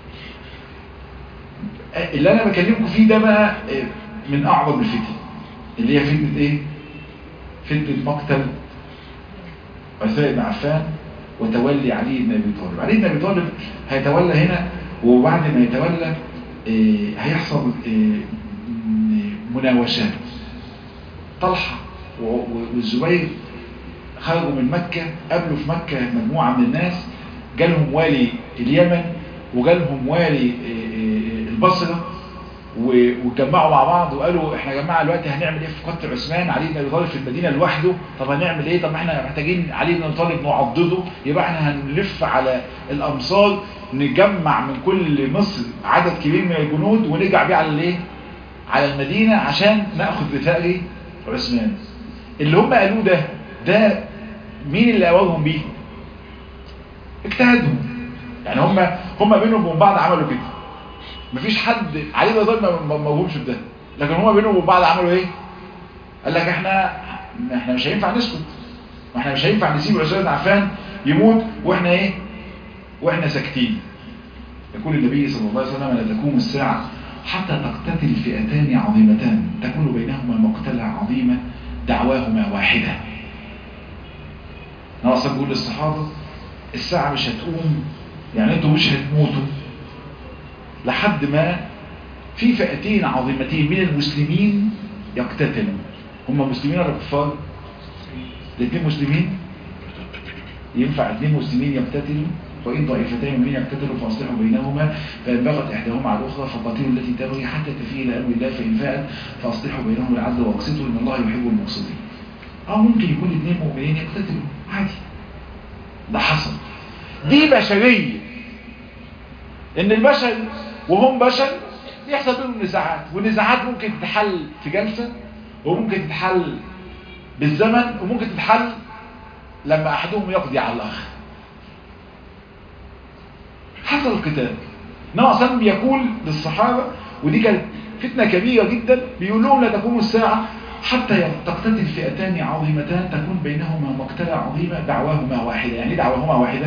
اللي انا بكلمكم فيه ده بقى من اعظم الفتن اللي هي فتنة ايه فتنة مقتل عثمان بن عفان وتولي علي بن ابي طالب علي بن ابي طالب هيتولى هنا وبعد ما يتولى إيه هيحصل إيه مناوشات طلحة والزبير خرجوا من مكة قابلوا في مكة مجموعة من الناس جالهم والي اليمن وجالهم والي إيه البصرة واتجمعوا مع بعض وقالوا احنا يا جماعه دلوقتي هنعمل ايه في قتل عثمان علي بن ابي طالب في المدينه لوحده طب هنعمل ايه طب احنا محتاجين علي بن ابي طالب نعضده يبقى احنا هنلف على الامصار نجمع من كل مصر عدد كبير من الجنود ونرجع بيه على الايه على المدينه عشان ناخذ بثأر عثمان اللي هم قالوه ده ده مين اللي امرهم بيه اجتهادهم يعني هم هم بينهم وبين بعض عملوا كده مفيش حد علي بن طالب ما موهومش بده لكن هما بينهم وبين بعض عملوا ايه قال لك احنا احنا مش هينفع نسكت واحنا مش هينفع نسيب عثمان بن عفان يموت واحنا ايه واحنا ساكتين يقول النبي صلى الله عليه وسلم لا تقوم الساعه حتى تقتتل فئتان عظيمتان تكون بينهما مقتلة عظيمة دعواهما واحدة انا اصلا بقول للصحابة الساعة مش هتقوم يعني انتوا مش هتموتوا لحد ما في فئتين عظيمتين من المسلمين يقتتلوا هم مسلمين ولا كفار الاثنين مسلمين ينفع اثنين مسلمين يقتتلوا وإن طائفتين من يقتتلوا فاصلحوا بينهما فإن بغت إحداهما على الأخرى فقاتلوا التي تبغي حتى تفيء إلى أمر الله فإن فاءت فاصلحوا بينهم العدل واقسطوا إن الله يحب المقسطين أو ممكن يكون اثنين مؤمنين يقتتلوا عادي ده حصل دي بشرية إن البشر وهم بشر بيحصل بينهم نزاعات والنزاعات ممكن تتحل في جلسة وممكن تتحل بالزمن وممكن تتحل لما أحدهم يقضي على الآخر حصل قتال نوع سلم بيقول للصحابة ودي كانت فتنة كبيرة جدا بيقول لهم لا تقوم الساعة حتى تقتتل فئتان عظيمتان تكون بينهما مقتلة عظيمة دعواهما واحدة يعني دعواهما واحدة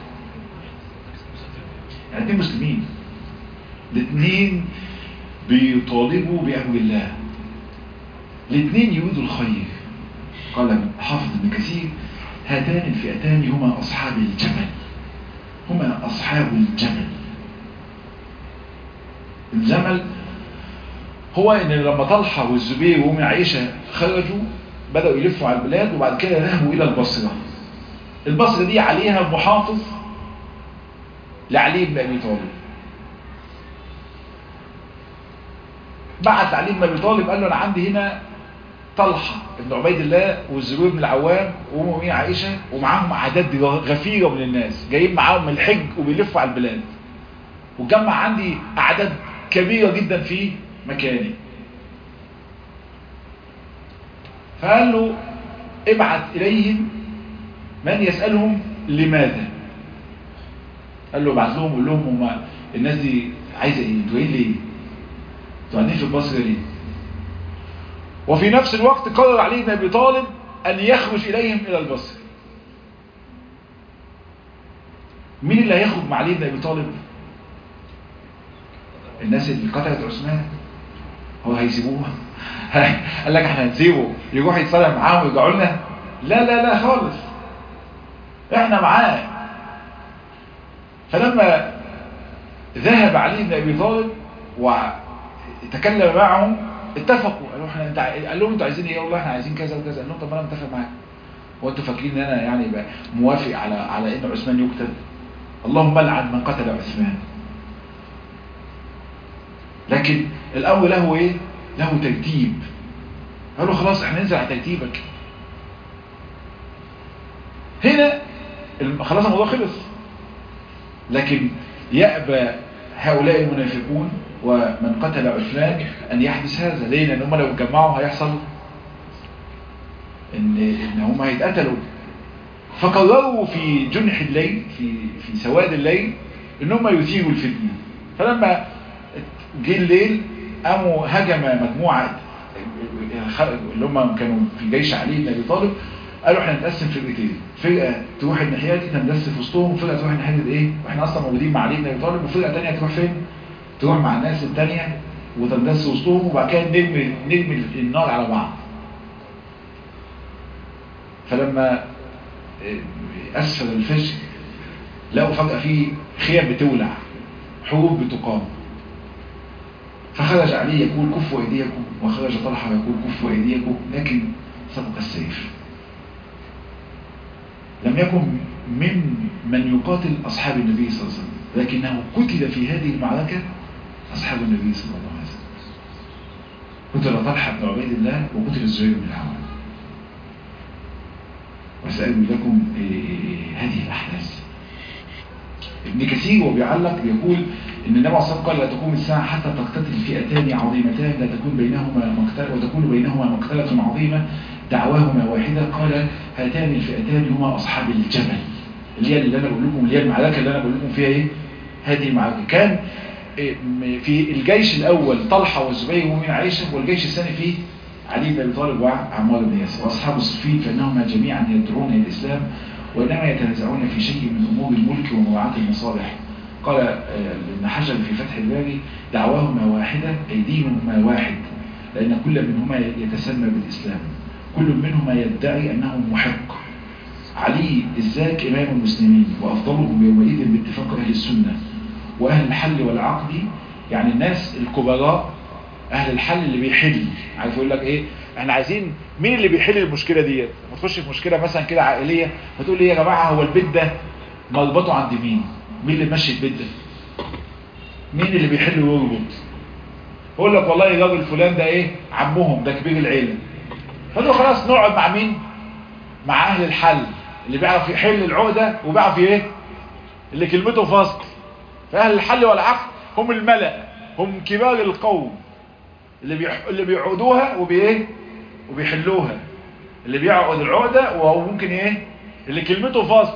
يعني اثنين مسلمين الاثنين بيطالبوا بأمر الله الاثنين يريدوا الخير قال حافظ ابن كثير هاتان الفئتان هما أصحاب الجبل هما أصحاب الجمل الجمل هو ان لما طلحة والزبير وام عائشة خرجوا بدأوا يلفوا على البلاد وبعد كده ذهبوا إلى البصرة البصرة دي عليها محافظ لعلي بن أبي طالب بعت علي بن أبي طالب قال له أنا عندي هنا طلحة ابن عبيد الله والزبير بن العوام وام عائشة ومعاهم أعداد غفيرة من الناس جايين معاهم من الحج وبيلفوا على البلاد وجمع عندي اعداد كبيرة جدا في مكاني فقال له ابعث اليهم من يسألهم لماذا قال له ابعث لهم قول لهم هم الناس دي عايزة ايه انتوا ايه ليه انتوا قاعدين في البصرة ليه وفي نفس الوقت قرر علي بن ابي طالب ان يخرج اليهم الى البصر مين اللي هيخرج مع علي بن ابي طالب الناس اللي قتلت عثمان هو هيسيبوه قال لك احنا هنسيبه يروح يتصالح معاهم ويرجعوا لنا لا لا لا خالص احنا معاه فلما ذهب علي بن ابي طالب وتكلم معهم اتفقوا قالوا احنا انت قال لهم انتوا عايزين ايه والله احنا عايزين كذا وكذا قال لهم طب انا متفق معاكم هو انتوا فاكرين ان انا يعني بقى موافق على على ان عثمان يقتل اللهم لعن من قتل عثمان لكن الامر له ايه له ترتيب قالوا خلاص احنا ننزل على ترتيبك هنا خلاص الموضوع خلص لكن يأبى هؤلاء المنافقون ومن قتل عثمان أن يحدث هذا ليه لأن هم لو اتجمعوا هيحصل إن, إن هم هيتقتلوا فقرروا في جنح الليل في, في سواد الليل إن هم يثيروا الفتنة فلما جه الليل قاموا هجم مجموعة اللي هم كانوا في جيش علي بن أبي طالب قالوا احنا نتقسم فرقتين فرقه تروح الناحيه دي تندس في وسطهم وفرقه تروح الناحيه دي ايه واحنا اصلا موجودين مع علي بن ابي طالب وفرقه ثانيه تروح فين تروح مع الناس الثانيه وتندس وسطهم وبعد كده نرمي نرمي النار على بعض فلما اسفل الفجر لقوا فجاه في خيام بتولع حروب بتقام فخرج علي يقول كفوا ايديكم وخرج طلحه يقول كفوا ايديكم لكن سبق السيف لم يكن من من يقاتل أصحاب النبي صلى الله عليه وسلم لكنه قتل في هذه المعركة أصحاب النبي صلى الله عليه وسلم قتل طلحة بن عبيد الله وقتل الزبير بن العوام وسألوا لكم هذه الأحداث ابن كثير وبيعلق بيقول ان النبي صلى الله عليه وسلم قال لا تقوم الساعة حتى تقتتل فئتان عظيمتان لا تكون بينهما مقتل وتكون بينهما مقتلة عظيمة دعواهما واحدة قال هاتان الفئتان هما أصحاب الجبل اللي هي اللي أنا بقول لكم اللي هي المعركة اللي أنا بقول لكم فيها إيه هذه المعركة كان في الجيش الأول طلحة والزبير ومن عائشة والجيش الثاني فيه علي بن أبي طالب وعمار بن ياسر وأصحاب الصفين فإنهما جميعا يدعون إلى الإسلام وإنما يتنازعون في شيء من أمور الملك ومراعاة المصالح قال ابن حجر في فتح الباري دعواهما واحدة أي دينهما واحد لأن كل منهما يتسمى بالإسلام كل منهما يدعي أنه محق علي الزاك إمام المسلمين وأفضلهم يومئذ باتفاق أهل السنة وأهل الحل والعقد يعني الناس الكبراء أهل الحل اللي بيحل عارف يقول لك إيه احنا عايزين مين اللي بيحل المشكلة ديت ما تخش في مشكلة مثلا كده عائلية فتقول لي يا جماعة هو البيت ده مربطه عند مين مين اللي ماشي البيت ده مين اللي بيحل ويربط يقول لك والله الراجل فلان ده ايه عمهم ده كبير العيله فقالوا خلاص نقعد مع مين مع اهل الحل اللي بيعرف يحل العقدة وبيعرف ايه اللي كلمته فصل فاهل الحل والعقد هم الملأ هم كبار القوم اللي بيح... اللي بيعودوها وبايه وبيحلوها اللي بيعقد العقدة وهو ممكن ايه اللي كلمته فصل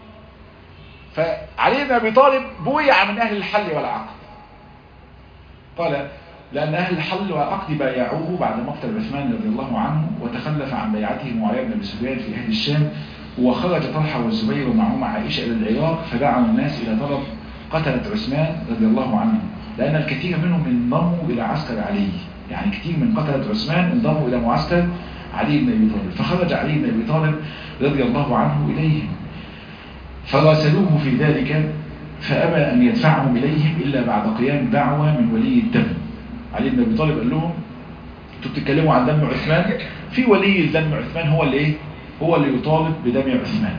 فعلي بن ابي طالب بويع من اهل الحل والعقد قال لأن أهل الحل والعقد بايعوه بعد مقتل عثمان رضي الله عنه وتخلف عن بيعته معاوية بن أبي سفيان في أهل الشام وخرج طلحة والزبير ومعهما عائشة إلى العراق فدعوا الناس إلى طلب قتلة عثمان رضي الله عنه لأن الكثير منهم انضموا إلى عسكر علي يعني كثير من قتلة عثمان انضموا إلى معسكر علي بن أبي طالب فخرج علي بن أبي طالب رضي الله عنه إليهم فراسلوه في ذلك فأبى أن يدفعهم إليهم إلا بعد قيام دعوة من ولي الدم علي بن ابي طالب قال لهم انتوا بتتكلموا عن دم عثمان في ولي دم عثمان هو اللي ايه هو اللي يطالب بدم عثمان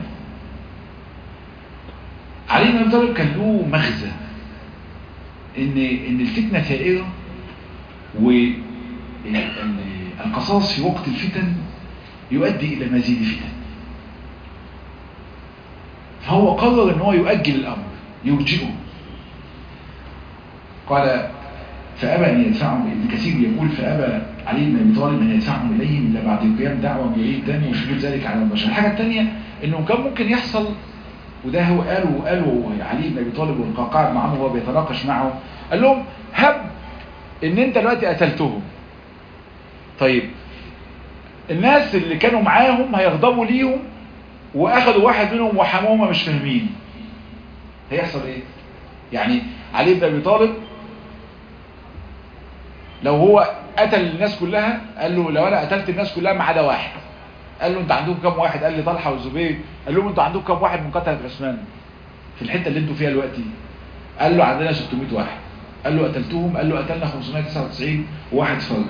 علي بن ابي طالب كان له مغزى ان ان الفتنه ثائره والقصاص في وقت الفتن يؤدي الى مزيد فتن فهو قرر ان هو يؤجل الامر يرجئه قال فأبى أن يدفعهم ابن كثير يقول فأبى علي بن أبي طالب أن يدفعهم إليهم إلا بعد قيام دعوة من ولي الدم وشهود ذلك على البشر الحاجة الثانية إنه كان ممكن يحصل وده هو قالوا قالوا علي بن أبي طالب والقعقاع معه وهو بيتناقش معه قال لهم هب إن أنت دلوقتي قتلتهم طيب الناس اللي كانوا معاهم هيغضبوا ليهم واخدوا واحد منهم وحموهم مش فاهمين هيحصل ايه يعني علي بن ابي طالب لو هو قتل الناس كلها قال له لو انا قتلت الناس كلها ما عدا واحد قال له انت عندكم كام واحد قال لي طلحه والزبير قال لهم انتوا عندكم كام واحد من قتله عثمان في الحته اللي انتوا فيها دلوقتي قال له عندنا 600 واحد قال له قتلتهم قال له قتلنا 599 وواحد فرج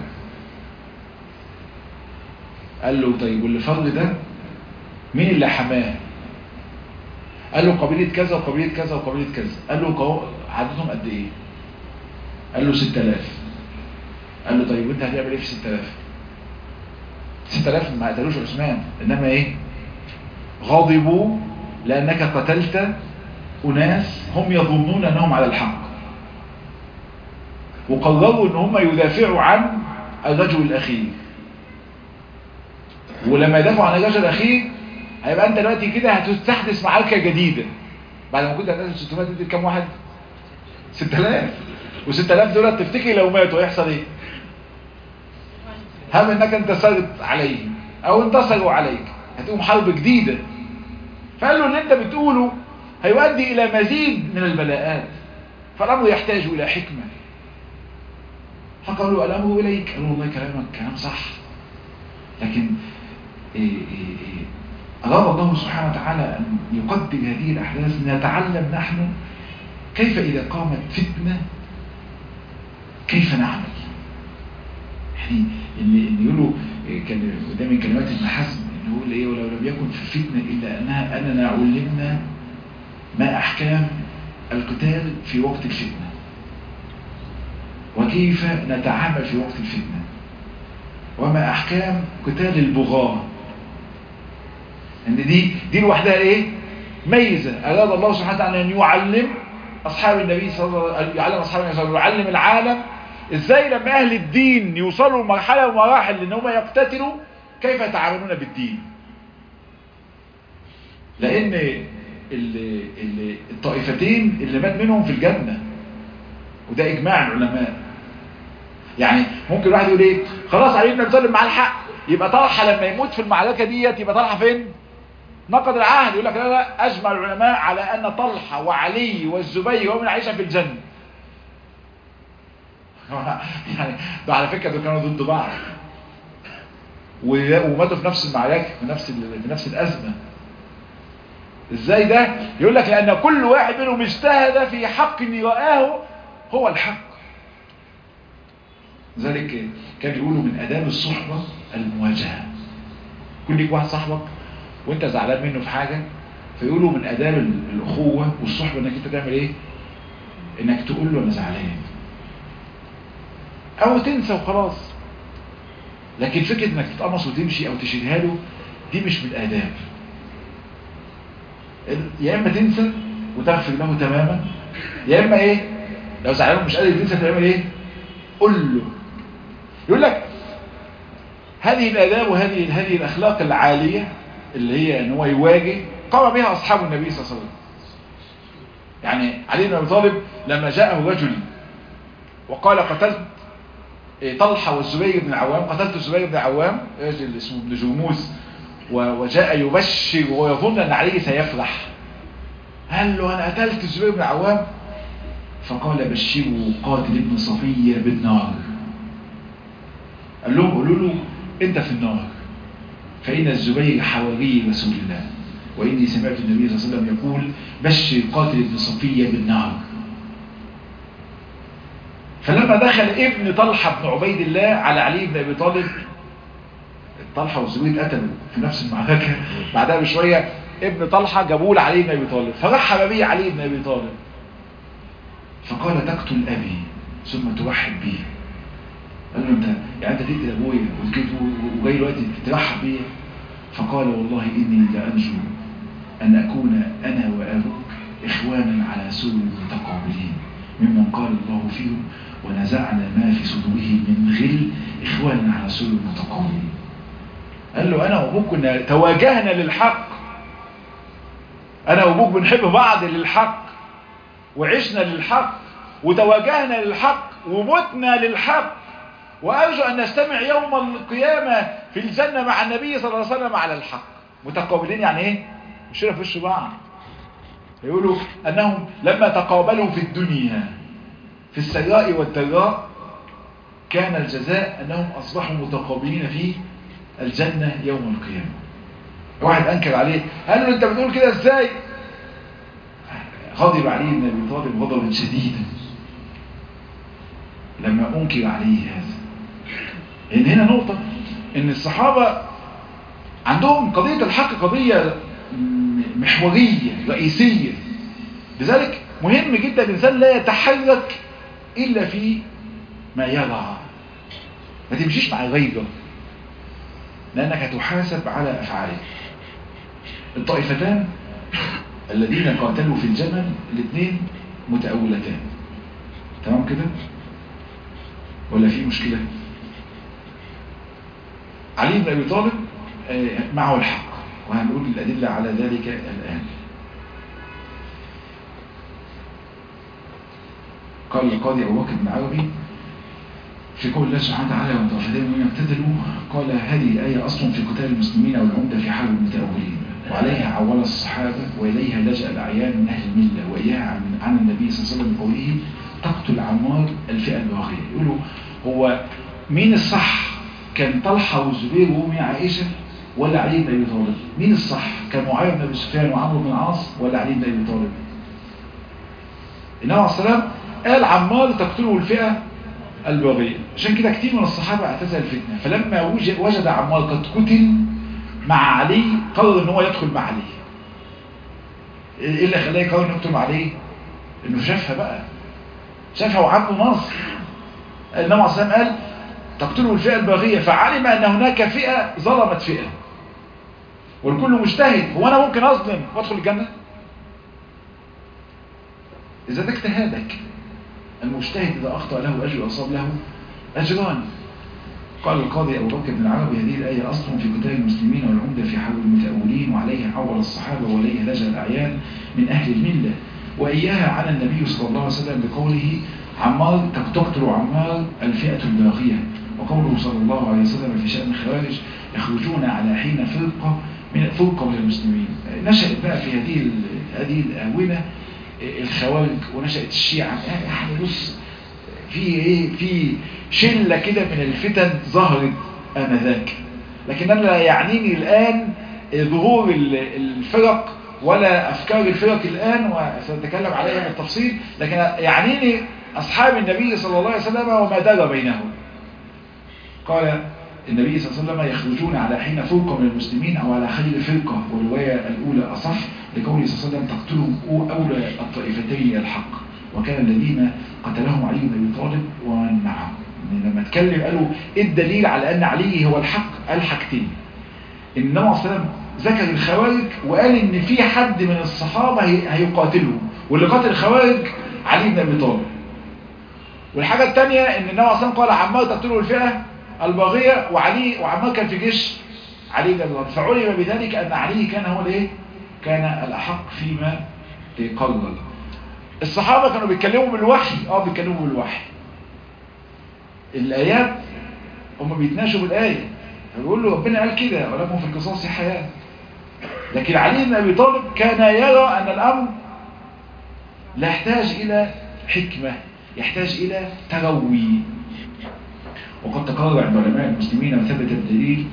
قال له طيب واللي فرج ده مين اللي حماه قال له قبيلة كذا وقبيلة كذا وقبيلة كذا قال له عددهم قد ايه قال له 6000 قال له طيب وانت هتعمل ايه في 6000 6000 ما قتلوش عثمان انما ايه غضبوا لانك قتلت اناس هم يظنون انهم على الحق وقرروا ان هم يدافعوا عن الرجل الاخير ولما يدافعوا عن الرجل الاخير هيبقى انت دلوقتي كده هتستحدث معركه جديده بعد ما كنت هتنزل 600 تدي كام واحد 6000 و6000 دول تفتكر لو ماتوا هيحصل ايه هم انك انتصرت عليهم او انتصروا عليك هتقوم حرب جديده فقال له اللي انت بتقوله هيؤدي الى مزيد من البلاءات فالامر يحتاج الى حكمه فقالوا الامر اليك قالوا والله كلامك كلام صح لكن إيه إيه إيه أراد الله سبحانه وتعالى أن يقدر هذه الأحداث نتعلم نحن كيف إذا قامت فتنة كيف نعمل يعني إن, إن يقولوا كان قدام كلمات ابن حزم إن يقول إيه ولو لم يكن في الفتنة إلا أنها أننا علمنا ما أحكام القتال في وقت الفتنة وكيف نتعامل في وقت الفتنة وما أحكام قتال البغاة ان دي دي لوحدها ايه ميزه اراد الله سبحانه وتعالى ان يعلم اصحاب النبي صلى الله عليه وسلم يعلم اصحاب النبي صلى الله عليه وسلم يعلم العالم ازاي لما اهل الدين يوصلوا لمرحله ومراحل ان هم يقتتلوا كيف يتعاملون بالدين لان ال ال الطائفتين اللي مات منهم في الجنه وده اجماع العلماء يعني ممكن واحد يقول ايه خلاص علي بن ابي طالب معاه الحق يبقى طلحه لما يموت في المعركه ديت يبقى طلحه فين نقض العهد يقول لك لا لا اجمع العلماء على ان طلحه وعلي والزبير ومن عائشه في الجنه يعني ده على فكره دول كانوا ضد بعض وماتوا في نفس المعركه في نفس في نفس الازمه ازاي ده يقول لك لان كل واحد منهم اجتهد في حق رآه هو الحق ذلك كان يقولوا من اداب الصحبه المواجهه كل ليك واحد صاحبك وانت زعلان منه في حاجه فيقولوا من اداب الاخوه والصحبه انك انت تعمل ايه انك تقول له انا زعلان او تنسى وخلاص لكن فكره انك تتقمص وتمشي او تشيلها له دي مش من الاداب يا اما تنسى وتغفر له تماما يا اما ايه لو زعلان مش قادر تنسى تعمل ايه قول له يقول لك هذه الاداب وهذه هذه الاخلاق العاليه اللي هي ان هو يواجه قام بها اصحاب النبي صلى الله عليه وسلم يعني علي بن ابي طالب لما جاءه رجل وقال قتلت طلحه والزبير بن العوام قتلت الزبير بن العوام رجل اسمه ابن جرموز وجاء يبشر وهو يظن ان علي سيفرح قال له انا قتلت الزبير بن العوام فقال بشروا قاتل ابن صفيه بالنار قال لهم قولوا له انت في النار فإن الزبير حواري رسول الله وإني سمعت النبي صلى الله عليه وسلم يقول بشر قاتل ابن صفية بالنار فلما دخل ابن طلحة بن عبيد الله على علي بن أبي طالب طلحة والزبير قتلوا في نفس المعركة بعدها بشوية ابن طلحة جابوه لعلي بن أبي طالب فرحب به علي بن أبي طالب فقال تقتل أبي ثم ترحب به قال له انت يعني انت تقتل ابويا وجاي دلوقتي ترحب بيا فقال والله اني لارجو ان اكون انا وابوك اخوانا على سور متقابلين ممن قال الله فيهم ونزعنا ما في صدورهم من غل إخوانا على سور متقابلين قال له أنا وأبوك كنا تواجهنا للحق أنا وأبوك بنحب بعض للحق وعشنا للحق وتواجهنا للحق ومتنا للحق وأرجو أن نستمع يوم القيامة في الجنة مع النبي صلى الله عليه وسلم على الحق متقابلين يعني إيه؟ مش في وش بعض يقولوا أنهم لما تقابلوا في الدنيا في السراء والضراء كان الجزاء أنهم أصبحوا متقابلين في الجنة يوم القيامة واحد أنكر عليه قال له أنت بتقول كده إزاي غضب عليه بن أبي طالب غضبا شديدا لما أنكر عليه هذا لأن هنا نقطة إن الصحابة عندهم قضية الحق قضية محورية رئيسية لذلك مهم جدا الإنسان لا يتحرك إلا في ما يرى ما تمشيش مع الغيبة لأنك هتحاسب على أفعالك الطائفتان الذين قاتلوا في الجمل الاثنين متأولتان تمام كده ولا في مشكلة علي بن أبي طالب معه الحق وهنقول الأدلة على ذلك الآن قال القاضي أبو بكر بن عربي في قول الله سبحانه وتعالى وطائفتين من يقتتلوا قال هذه الآية أصل في قتال المسلمين أو العمدة في حرب المتأولين وعليها عول الصحابة وإليها لجأ الأعيان من أهل الملة وإياها عن, عن النبي صلى الله عليه وسلم بقوله تقتل عمار الفئة الباغية يقولوا هو مين الصح كان طلحة والزبير وأمي عائشة ولا علي بن أبي طالب مين الصح كان معاوية بن أبي سفيان وعمرو بن العاص ولا علي بن أبي طالب النبي عليه السلام قال عمار تقتله الفئة الباغية عشان كده كتير من الصحابة اعتزل الفتنة فلما وجد, وجد عمار قد قتل مع علي قرر ان هو يدخل مع علي ايه اللي خلاه يقرر انه يدخل مع علي انه شافها بقى شافها وعنده نصر النبي عليه السلام قال تقتله الفئة الباغية فعلم ان هناك فئة ظلمت فئة والكل مجتهد هو انا ممكن اظلم وادخل الجنة اذا ده اجتهادك المجتهد إذا أخطأ له أجر وأصاب له أجران قال القاضي أبو بكر بن العربي هذه الآية أصل في قتال المسلمين والعمدة في حول المتأولين وعليها عول الصحابة وإليها لجأ الأعيان من أهل الملة وإياها على النبي صلى الله عليه وسلم بقوله عمار تقتل عمار الفئة الباغية وقوله صلى الله عليه وسلم في شأن الخوارج يخرجون على حين فرقة من فرقة من المسلمين نشأت بقى في هذه هذه الآونة الخوارج ونشأت الشيعة يعني بص في ايه في شلة كده من الفتن ظهرت آنذاك لكن انا لا يعنيني الآن ظهور الفرق ولا أفكار الفرق الآن وسنتكلم عليها بالتفصيل لكن يعنيني أصحاب النبي صلى الله عليه وسلم وما دار بينهم قال النبي صلى الله عليه وسلم يخرجون على حين فرقة من المسلمين أو على خير فرقة والرواية الأولى أصح لقوله صلى الله عليه وسلم تقتلهم أولى الطائفتين الحق وكان الذين قتلهم علي بن أبي طالب ومن معه لما اتكلم قالوا ايه الدليل على أن علي هو الحق قال حاجتين النبي صلى الله عليه وسلم ذكر الخوارج وقال ان في حد من الصحابة هيقاتلهم واللي قاتل الخوارج علي بن أبي طالب والحاجة الثانية ان النبي صلى الله عليه وسلم قال عمار تقتلوا الفئة الباغية وعلي وعمار كان في جيش علي بن أبي طالب فعلم بذلك أن علي كان هو الايه كان الأحق فيما قرر الصحابة كانوا بيتكلموا بالوحي اه بيتكلموا بالوحي الآيات هم بيتناشوا بالآية فبيقول له ربنا قال كده ولكم في القصاص حياة لكن علي بن أبي طالب كان يرى أن الأمر لا يحتاج إلى حكمة يحتاج إلى تروي وقد تقرر عند علماء المسلمين وثبت الدليل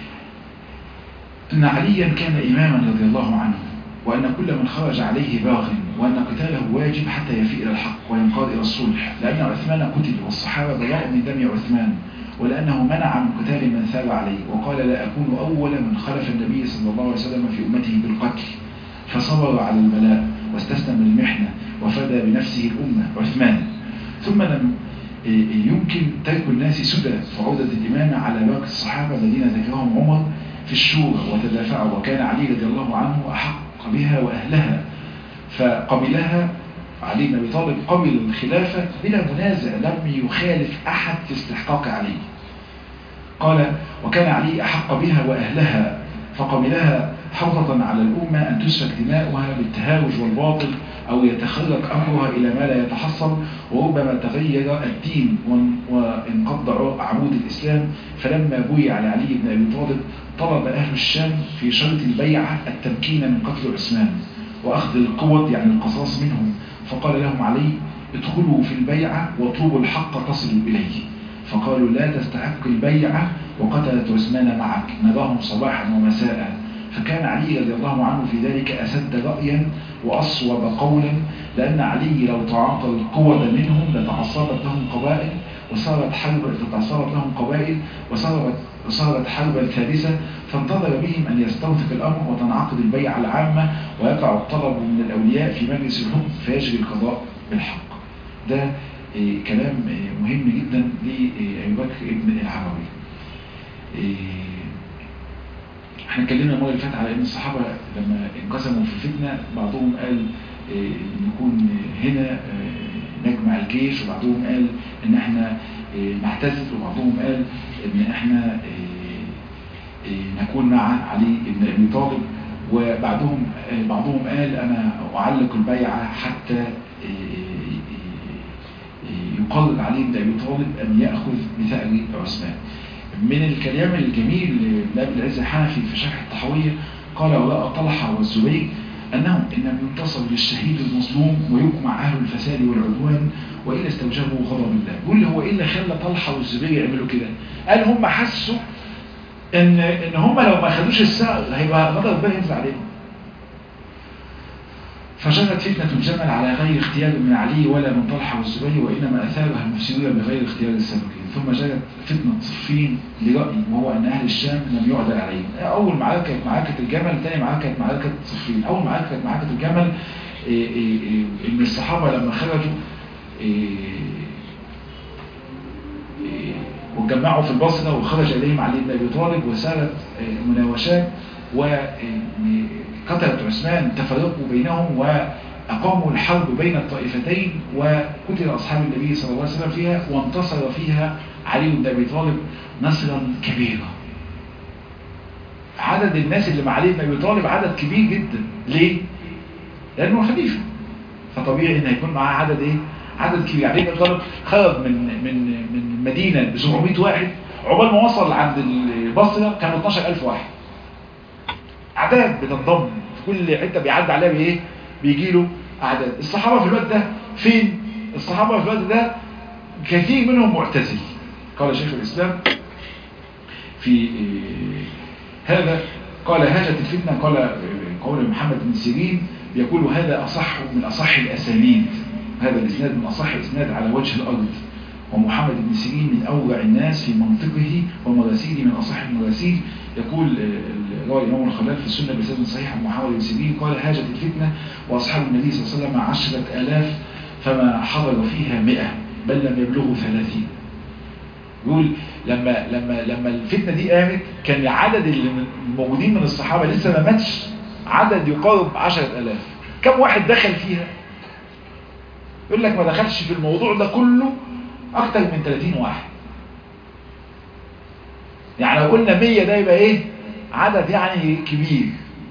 أن عليا كان إماما رضي الله عنه وأن كل من خرج عليه باغ وأن قتاله واجب حتى يفيء إلى الحق وينقاد إلى الصلح لأن عثمان قتل والصحابة براء من دم عثمان ولأنه منع من قتال من ثاب عليه وقال لا أكون أول من خلف النبي صلى الله عليه وسلم في أمته بالقتل فصبر على البلاء واستسلم المحنة وفدى بنفسه الأمة عثمان ثم لم يمكن ترك الناس سدى فعودة الإمامة على باقي الصحابة الذين ذكرهم عمر في الشورى وتدافعوا وكان علي رضي الله عنه أحق بها وأهلها فقبلها علي بن أبي طالب قبل الخلافة بلا منازع لم يخالف أحد في استحقاق علي قال وكان علي أحق بها وأهلها فقبلها حفظا على الأمة أن تسفك دماؤها بالتهاوج والباطل أو يتخلق أمرها إلى ما لا يتحصل وربما تغير الدين وانقض عمود الإسلام فلما بويع على علي بن أبي طالب طلب أهل الشام في شرط البيعة التمكين من قتل عثمان وأخذ القوة يعني القصاص منهم فقال لهم علي ادخلوا في البيعة واطلبوا الحق تصلوا إليه فقالوا لا تستحق البيعة وقتلت عثمان معك نباهم صباحا ومساء فكان علي رضي الله عنه في ذلك أسد رأيا وأصوب قولا لأن علي لو تعاطى القوة منهم لتعصبت لهم قبائل وصارت حرب تتعصبت لهم قبائل وصارت وصارت حربا ثالثة فانتظر بهم أن يستنفق الأمر وتنعقد البيعة العامة ويقع الطلب من الأولياء في مجلس الحكم فيجري القضاء بالحق ده إيه كلام إيه مهم جدا لأبي بكر ابن العربي إيه احنا اتكلمنا المره اللي فاتت على ان الصحابه لما انقسموا في الفتنه بعضهم قال نكون هنا نجمع الجيش وبعضهم قال ان احنا نعتزل وبعضهم قال ان احنا نكون مع علي بن ابي طالب وبعضهم بعضهم قال انا اعلق البيعه حتى يقرر علي بن ابي طالب ان ياخذ بثأر عثمان من الكلام الجميل لابن العز الحنفي في شرح الطحاوية قال وراء طلحة والزبير أنهم إنما ينتصروا للشهيد المظلوم ويجمع أهل الفساد والعدوان وإلا استوجبوا غضب الله يقول هو إيه اللي خلى طلحة والزبير يعملوا كده قال هم حسوا إن, إن هم لو ما خدوش السعر هيبقى غضب الله ينزل عليهم فجرت فتنة الجمل على غير اختيار من علي ولا من طلحة والزبير وإنما أثارها المفسدون بغير اختيار السابقين ثم جرت فتنة صفين لرأي وهو أن أهل الشام لم يعدل عليهم أول معركة كانت معركة الجمل ثاني معركة كانت معركة صفين أول معركة كانت معركة الجمل إيه إيه إيه إن الصحابة لما خرجوا واتجمعوا في البصرة وخرج إليهم علي بن أبي طالب وسارت مناوشات وقتلت عثمان تفرقوا بينهم وأقاموا الحرب بين الطائفتين وقتل أصحاب النبي صلى الله عليه وسلم فيها وانتصر فيها علي بن أبي طالب نصرا كبيرا عدد الناس اللي مع علي بن أبي طالب عدد كبير جدا ليه؟ لأنه خليفة فطبيعي ان هيكون معاه عدد ايه؟ عدد كبير علي بن أبي طالب خرج من من من مدينة ب 700 واحد عقبال ما وصل عند البصرة كانوا 12000 واحد اعداد بتنضم في كل حته بيعدي عليها بايه بيجي له اعداد الصحابه في الوقت ده فين الصحابه في الوقت ده كثير منهم معتزل قال شيخ الاسلام في هذا قال هاجت الفتنه قال قول محمد بن سيرين يقول هذا اصح من اصح الاسانيد هذا الاسناد من اصح الاسناد على وجه الارض ومحمد بن سيرين من أوجع الناس في منطقه ومراسيله من أصح المراسيل يقول روى الإمام الخلال في السنة بسند صحيح عن محمد بن سيرين قال هاجت الفتنة وأصحاب النبي صلى الله عليه وسلم عشرة آلاف فما حضر فيها مئة بل لم يبلغوا ثلاثين يقول لما لما لما الفتنة دي قامت كان عدد الموجودين من الصحابة لسه ما ماتش عدد يقارب عشرة آلاف كم واحد دخل فيها يقول لك ما دخلش في الموضوع ده كله اكتر من 30 واحد يعني لو قلنا 100 ده يبقى ايه عدد يعني كبير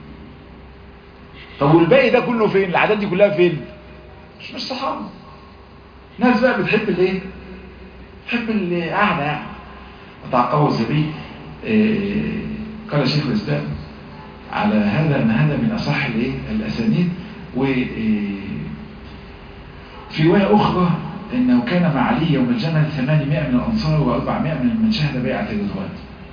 طب والباقي ده كله فين الاعداد دي كلها فين مش مش صحابه ناس بقى بتحب الايه تحب القعده يعني وتعقبوا الزبي إيه قال شيخ الاسلام على هذا ان هذا من اصح الايه الاسانيد و في روايه اخرى انه كان مع علي يوم الجمل 800 من الانصار و400 من من شهد بيعه الرضوان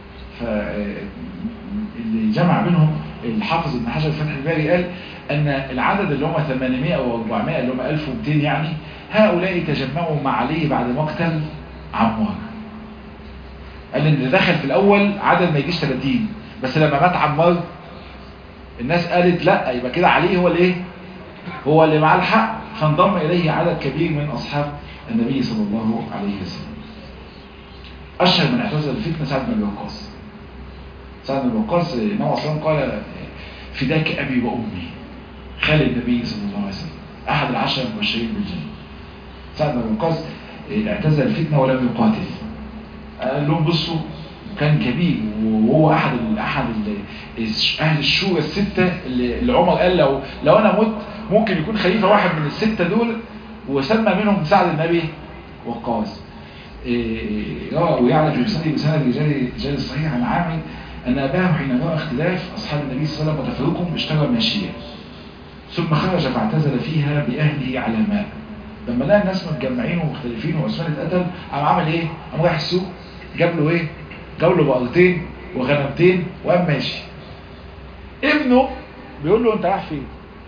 فاللي جمع بينهم الحافظ ابن حجر فتح الباري قال ان العدد اللي هم 800 و400 اللي هم 1200 يعني هؤلاء تجمعوا مع علي بعد مقتل عمار قال ان اللي دخل في الاول عدد ما يجيش 30 بس لما مات عمار الناس قالت لا يبقى كده علي هو الايه هو اللي معاه الحق فانضم اليه عدد كبير من اصحاب النبي صلى الله عليه وسلم اشهر من اعتزل الفتنه سعد بن وقاص سعد بن وقاص النبي صلى الله عليه وسلم قال فداك ابي وامي خالد النبي صلى الله عليه وسلم أحد العشر المبشرين بالجنة سعد بن وقاص اعتزل الفتنة ولم يقاتل قال لهم بصوا كان كبير وهو أحد ال أحد ال أهل الشورى الستة اللي عمر قال لو لو أنا مت ممكن يكون خليفة واحد من الستة دول وسمى منهم سعد النبي وقاص روى ويعرف بسند بسند رجال رجال الصحيح عن عامر أن أباه حين رأى اختلاف أصحاب النبي صلى الله عليه وسلم وتفرقهم اشترى ماشية ثم خرج فاعتزل فيها بأهله على ماء لما لقى الناس متجمعين ومختلفين وعثمان اتقتل قام عمل ايه؟ قام رايح السوق جاب له ايه؟ جاب له بقرتين وغنمتين وقام ماشي ابنه بيقول له انت رايح فين؟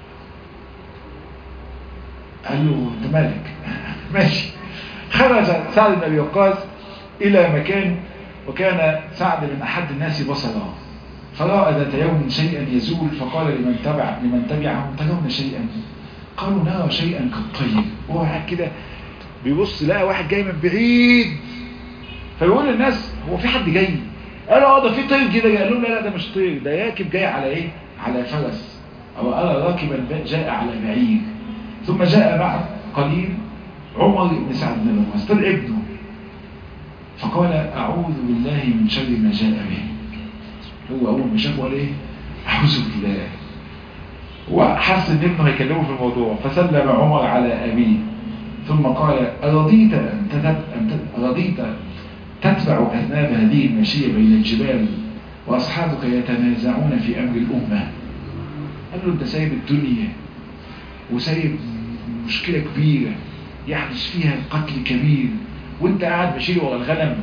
قال له انت مالك؟ ماشي خرج سعد بن ابي وقاص الى مكان وكان سعد من احد الناس بصرا فرأى ذات يوم شيئا يزول فقال لمن تبع لمن تبعهم ترون شيئا قالوا نرى شيئا كالطير وهو قاعد كده بيبص لقى واحد جاي من بعيد فبيقول للناس هو في حد جاي قالوا اه ده في طير كده قالوا لا لا ده مش طير ده راكب جاي على ايه على فرس او ارى راكبا جاء على بعير ثم جاء بعد قليل عمر بن سعد بن وقاص طلع ابنه فقال اعوذ بالله من شر ما جاء به هو اول ما شافه قال ايه اعوذ بالله وحس ان ابنه هيكلمه في الموضوع فسلم عمر على ابيه ثم قال أرضيت أن تتب... أرضيت تتبع أذناب هذه المشية بين الجبال وأصحابك يتنازعون في أمر الأمة قال له أنت سايب الدنيا وسايب مشكلة كبيرة يحدث فيها قتل كبير وانت قاعد بشيل ورا الغنم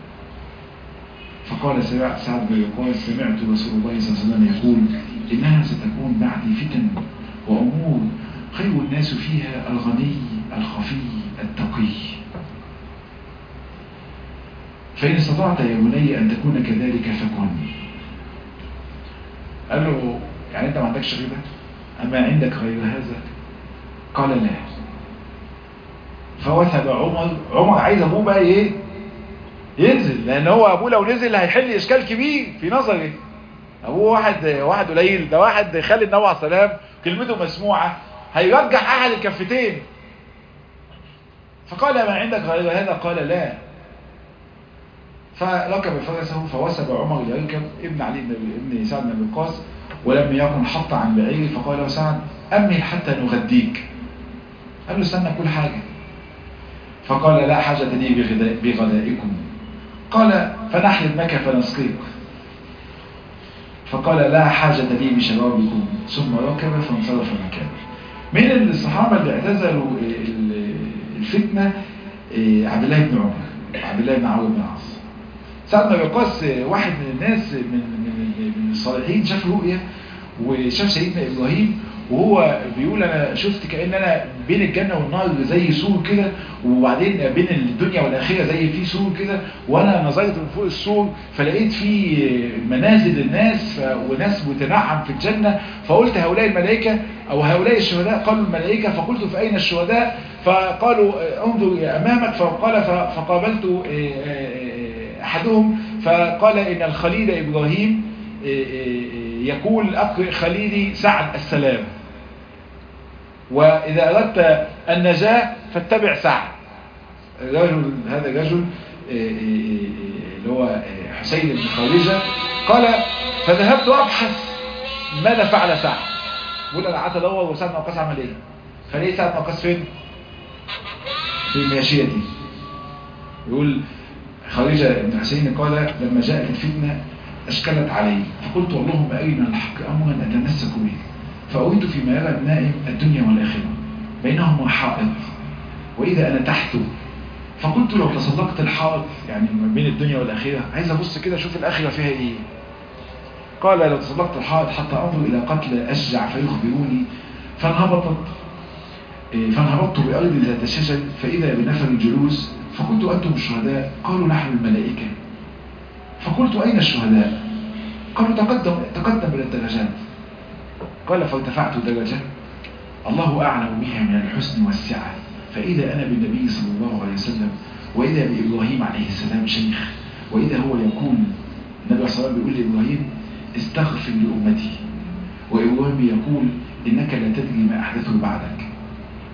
فقال سعد بن وقاص سمعت رسول الله صلى الله عليه وسلم يقول إنها ستكون بعدي فتن وأمور خير الناس فيها الغني الخفي التقي فإن استطعت يا بني أن تكون كذلك فكن قال له يعني أنت ما عندكش غيبة أما عندك غير هذا قال لا فوثب عمر عمر عايز أبوه بقى إيه ينزل لأن هو أبوه لو نزل هيحل إشكال كبير في نظري أبوه واحد واحد قليل ده واحد خالد النبي عليه السلام كلمته مسموعة هيرجح أحد الكفتين فقال ما عندك غير هذا قال لا فركب فرسه فوسب عمر ليركب ابن علي بن ابن سعد بن وقاص ولم يكن حط عن بعير فقال له سعد أمهل حتى نغديك قال له استنى كل حاجة فقال لا حاجة لي بغداء بغدائكم قال فنحلب مك فنسقيك فقال لا حاجة لي بشرابكم ثم ركب فانصرف مكانه من الصحابة اللي اعتزلوا الفتنة عبد الله بن عمر عبد الله بن عمرو بن العاص سعد بن وقاص واحد من الناس من من من الصالحين شاف رؤيا وشاف سيدنا ابراهيم وهو بيقول انا شفت كان انا بين الجنه والنار زي سور كده وبعدين بين الدنيا والاخره زي في سور كده وانا نظرت من فوق السور فلقيت في منازل الناس وناس متنعم في الجنه فقلت هؤلاء الملائكه او هؤلاء الشهداء قالوا الملائكه فقلت فاين الشهداء فقالوا انظر امامك فقال فقابلت احدهم فقال ان الخليل ابراهيم يقول اقرئ خليلي سعد السلام واذا اردت النجاة فاتبع سعد الرجل هذا الرجل اللي هو حسين بن خارجة قال فذهبت ابحث ماذا فعل سعد بقول انا قعدت ادور وسعد بن وقاص عمل ايه فلقيت سعد بن وقاص فين في ماشيتي يقول خارجة بن حسين قال لما جاءت الفتنة أشكلت علي فقلت اللهم أرنا الحق أمرا أتمسك به فأريد فيما يرى النائم الدنيا والآخرة بينهما حائط وإذا أنا تحته فقلت لو تسلقت الحائط يعني ما بين الدنيا والآخرة عايز أبص كده أشوف الآخرة فيها إيه قال لو تسلقت الحائط حتى أنظر إلى قتل أشجع فيخبروني فانهبطت فانهبطت بأرض ذات الشجر فإذا بنفر الجلوس فقلت أنتم الشهداء قالوا نحن الملائكة فقلت أين الشهداء قالوا تقدم تقدم إلى الدرجات قال فارتفعت درجة الله أعلم بها من الحسن والسعة فإذا أنا بالنبي صلى الله عليه وسلم وإذا بإبراهيم عليه السلام شيخ وإذا هو يقول النبي صلى الله عليه وسلم بيقول لإبراهيم استغفر لأمتي وإبراهيم يقول إنك لا تدري ما أحدثه بعدك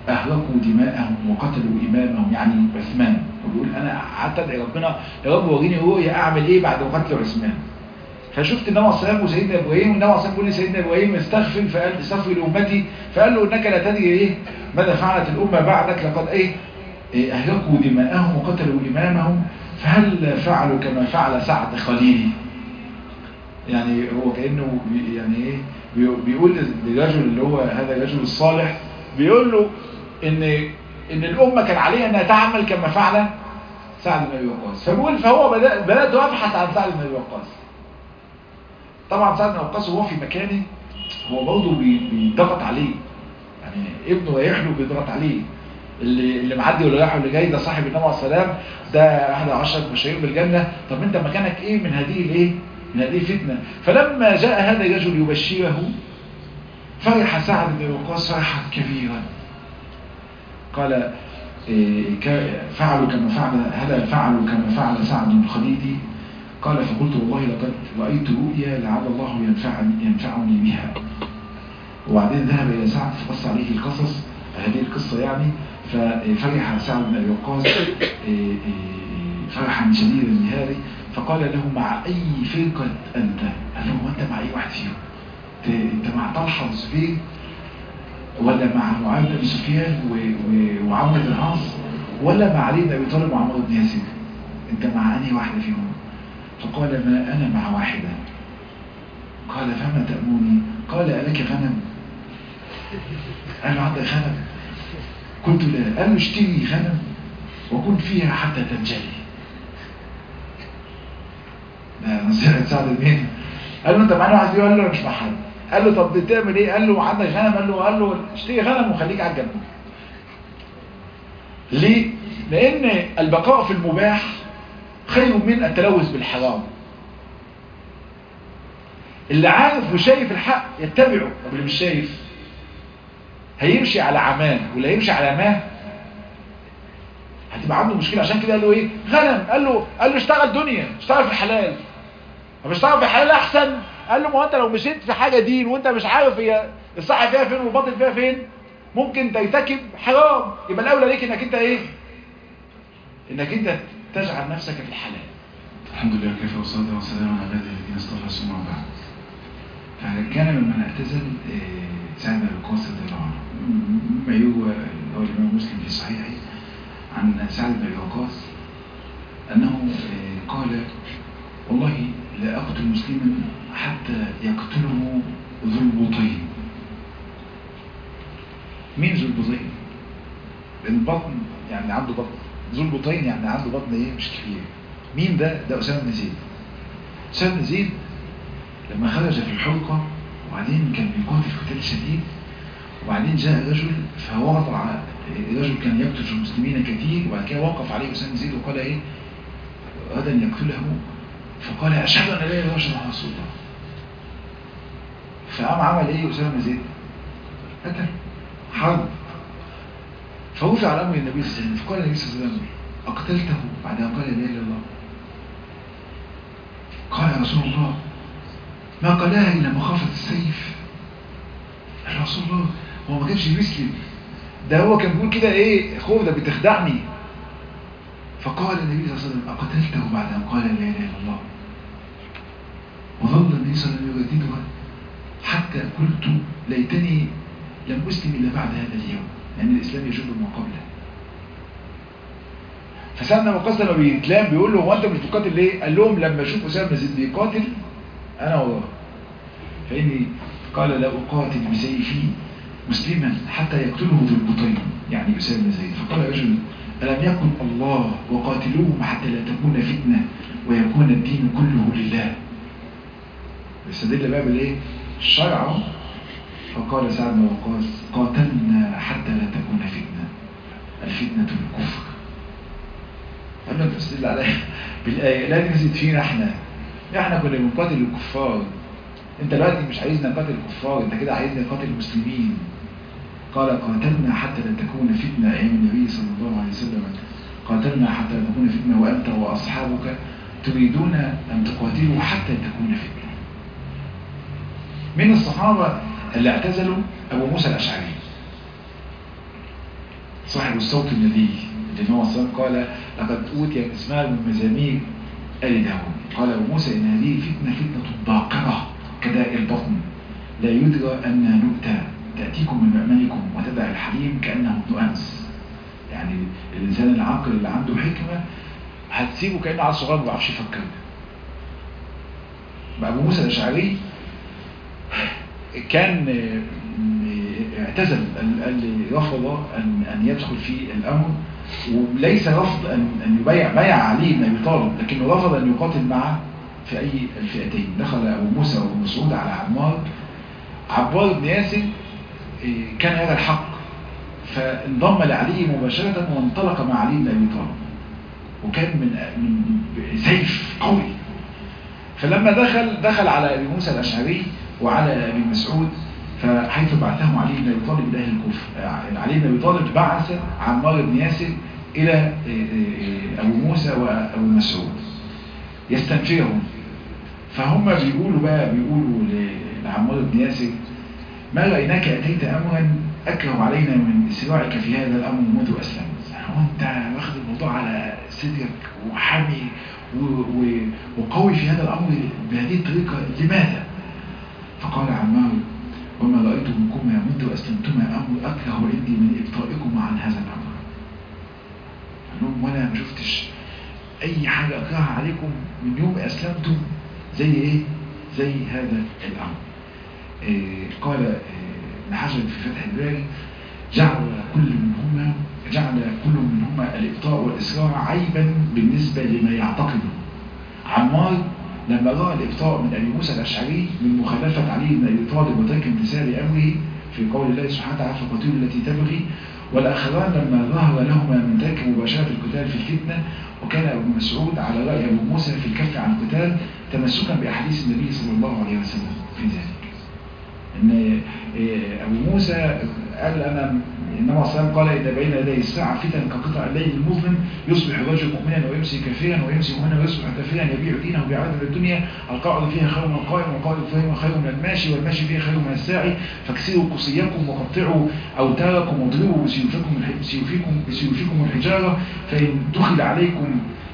أهلكوا دماءهم وقتلوا إمامهم يعني عثمان وبيقول أنا قعدت أدعي ربنا يا رب وريني رؤيا أعمل إيه بعد قتل عثمان فشفت النبي عليه الصلاه وسيدنا ابراهيم والنبي عليه الصلاه بيقول لسيدنا ابراهيم استغفر فقال استغفر لامتي فقال له انك لا تدري ايه ماذا فعلت الامه بعدك لقد ايه, إيه اهلكوا دماءهم وقتلوا امامهم فهل فعلوا كما فعل سعد خليلي يعني هو كانه بي يعني ايه بيقول للرجل اللي هو هذا الرجل الصالح بيقول له ان ان الامه كان عليها انها تعمل كما فعل سعد بن ابي وقاص فبيقول فهو بدات ابحث عن سعد بن ابي وقاص طبعا سعد بن وقاص وهو في مكانه هو برضه بيضغط عليه يعني ابنه رايح له بيضغط عليه اللي اللي معدي ولا رايح واللي جاي ده صاحب النبي عليه السلام ده احد عشر مشاهير بالجنه طب انت مكانك ايه من هذه الايه من هذه الفتنه فلما جاء هذا الرجل يبشره فرح سعد بن وقاص فرحا كبيرا قال فعلوا كما فعل هذا فعلوا كما فعل سعد الخليدي قال فقلت والله لقد رأيت رؤيا لعل الله ينفعني, ينفعني بها وبعدين ذهب إلى سعد فقص عليه القصص هذه القصة يعني ففرح سعد بن أبي وقاص فرحا شديدا بهذه فقال له مع أي فرقة أنت قال له أنت مع أي واحد فيهم أنت مع طلحة وزبير ولا مع معاوية بن سفيان وعمرو بن العاص ولا مع علي بن أبي طالب وعمرو بن ياسر أنت مع أنهي واحدة فيهم فقال ما أنا مع واحدة قال فما تأموني قال ألك غنم قال له عندك غنم قلت لا قال له اشتري غنم وكن فيها حتى تنجلي ده نصيحة سعد بن قال له انت معانا واحد قال له انا مش مع حد قال له طب بتعمل ايه قال له عندك غنم قال له قال له اشتري غنم وخليك على الجنب ليه لان البقاء في المباح خير من التلوث بالحرام اللي عارف وشايف الحق يتبعه طب اللي مش شايف هيمشي على عماه واللي هيمشي على ماه هتبقى عنده مشكلة عشان كده قال له ايه غنم قال له قال له اشتغل دنيا اشتغل في الحلال طب اشتغل في الحلال احسن قال له ما انت لو مشيت في حاجة دين وانت مش عارف هي الصح فيها فين والباطل فيها فين ممكن ترتكب حرام يبقى الاولى ليك انك انت ايه انك انت تجعل نفسك في الحلال الحمد لله كيف والصلاة والسلام على عباد الذين اصطفى ثم بعد فكان ممن اعتزل سعد بن وقاص رضي الله عنه مما يروى هو الإمام مسلم في صحيحه عن سعد بن وقاص أنه قال والله لا أقتل مسلما حتى يقتله ذو البطين مين ذو البطين؟ البطن يعني عنده بطن ذو البطين يعني عنده بطن ايه مش كبير مين ده؟ ده أسامة بن زيد أسامة بن زيد لما خرج في الحلقة وبعدين كان بيقاتل قتال شديد وبعدين جاء رجل فوقف على الرجل كان يقتل المسلمين كثير وبعد كده وقف عليه أسامة بن زيد وقال ايه أراد أن يقتله فقال أشهد أن لا إله إلا الله رسول الله فقام عمل ايه أسامة بن زيد قتل حرب فوفي على أمر النبي صلى الله عليه وسلم فقال النبي صلى الله عليه وسلم أقتلته بعد أن قال لا إله إلا الله قال يا رسول الله ما قالها إلا مخافة السيف قال رسول الله هو ما كانش بيسلم ده هو كان بيقول كده ايه خوف ده بتخدعني فقال النبي صلى الله عليه وسلم أقتلته بعد أن قال لا إله إلا الله وظل النبي صلى الله عليه وسلم يرددها حتى قلت ليتني لم أسلم إلا بعد هذا اليوم لأن الإسلام يجب ما قبله فسألنا مقاس لما بيتلام بيقول له هو أنت مش بتقاتل ليه؟ قال لهم لما أشوف أسامة بن زيد بيقاتل أنا وراه فإني قال لا أقاتل بسيفي مسلما حتى يقتله ذو البطين يعني أسامة بن زيد فقال رجل ألم يكن الله وقاتلوهم حتى لا تكون فتنة ويكون الدين كله لله يستدل بقى بالايه الشرع فقال سعد بن وقاص قاتلنا حتى لا تكون فتنة الفتنة الكفر قال له انت بتستدل عليها بالآية لا تنزل فينا احنا احنا كنا بنقاتل الكفار انت دلوقتي مش عايزنا نقاتل الكفار انت كده عايزنا نقاتل المسلمين قال قاتلنا حتى لا تكون فتنة أيام النبي صلى الله عليه وسلم قاتلنا حتى لا تكون فتنة وأنت وأصحابك تريدون أن تقاتلوا حتى تكون فتنة من الصحابة اللي اعتزلوا أبو موسى الأشعري صاحب الصوت النبي اللي هو صلى قال لقد أوتي إسماعيل من مزامير آل داود قال أبو موسى إن هذه فتنة فتنة باقرة كداء البطن لا يدرى أن نؤتى تأتيكم من مأمنكم وتدع الحليم كأنه ابن أمس يعني الإنسان العاقل اللي عنده حكمة هتسيبه كأنه على صغير ما بيعرفش يفكر أبو موسى الأشعري كان اعتزل قال لي رفض أن, أن يدخل في الأمر وليس رفض أن, أن يبايع بايع علي بن أبي طالب لكنه رفض أن يقاتل معه في أي الفئتين دخل أبو موسى وأبو مسعود على عمار عبار بن ياسر كان يرى الحق فانضم لعلي مباشرة وانطلق مع علي بن أبي طالب وكان من من سيف قوي فلما دخل دخل على أبي موسى الأشعري وعلى أبي مسعود فحيث بعثهم علي بن أبي طالب إلى أهل الكوفة علي بن أبي طالب بعث عمار بن ياسر إلى أبو موسى وأبو مسعود يستنفرهم فهم بيقولوا بقى بيقولوا لعمار بن ياسر ما رأيناك أتيت أمرا أكره علينا من إسراعك في هذا الأمر منذ أسلمت هو أنت واخد الموضوع على صدرك وحامي وقوي في هذا الأمر بهذه الطريقة لماذا؟ فقال عمار وما رأيت منكما منذ أسلمتما أمر أكره عندي من إبطائكما عن هذا الأمر قال لهم وأنا ما شفتش أي حاجة أكرهها عليكم من يوم أسلمتم زي إيه؟ زي هذا الأمر إيه قال ابن حجر في فتح الباري جعل كل منهما جعل كل منهما الإبطاء والإسراع عيبا بالنسبة لما يعتقده عمار لما رأى الإبطاء من أبي موسى الأشعري من مخالفة علي بن أبي طالب وترك امتثال أمره في قول الله سبحانه وتعالى فقتلوا التي تبغي والآخران لما ظهر لهما من ترك مباشرة القتال في الفتنة وكان أبو مسعود على رأي أبو موسى في الكف عن القتال تمسكا بأحاديث النبي صلى الله عليه وسلم في ذلك ان ابو موسى قال انا انما الصلاه قال اذا بين يدي الساعه فتن كقطع الليل المظلم يصبح الرجل مؤمنا ويمسي كافرا ويمسي مؤمنا ويصبح كافرا يبيع دينه بعرض الدنيا القاعد فيها خير من القائم والقائد فيها خير من الماشي والماشي فيها خير من الساعي فاكسروا قصيكم وقطعوا اوتاركم واضربوا بسيوفكم بسيوفكم بسيوفكم الحجاره فان دخل عليكم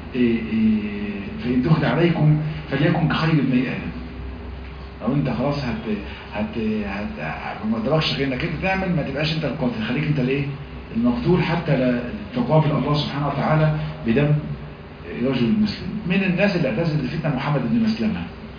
فان دخل عليكم فليكن كخير ابن ادم لو انت خلاص هت هت هت ما قدامكش غير انك انت تعمل ما تبقاش انت القاتل خليك انت الايه المقتول حتى لا تقابل الله سبحانه وتعالى بدم رجل مسلم من الناس اللي اعتزل الفتنه محمد بن مسلمه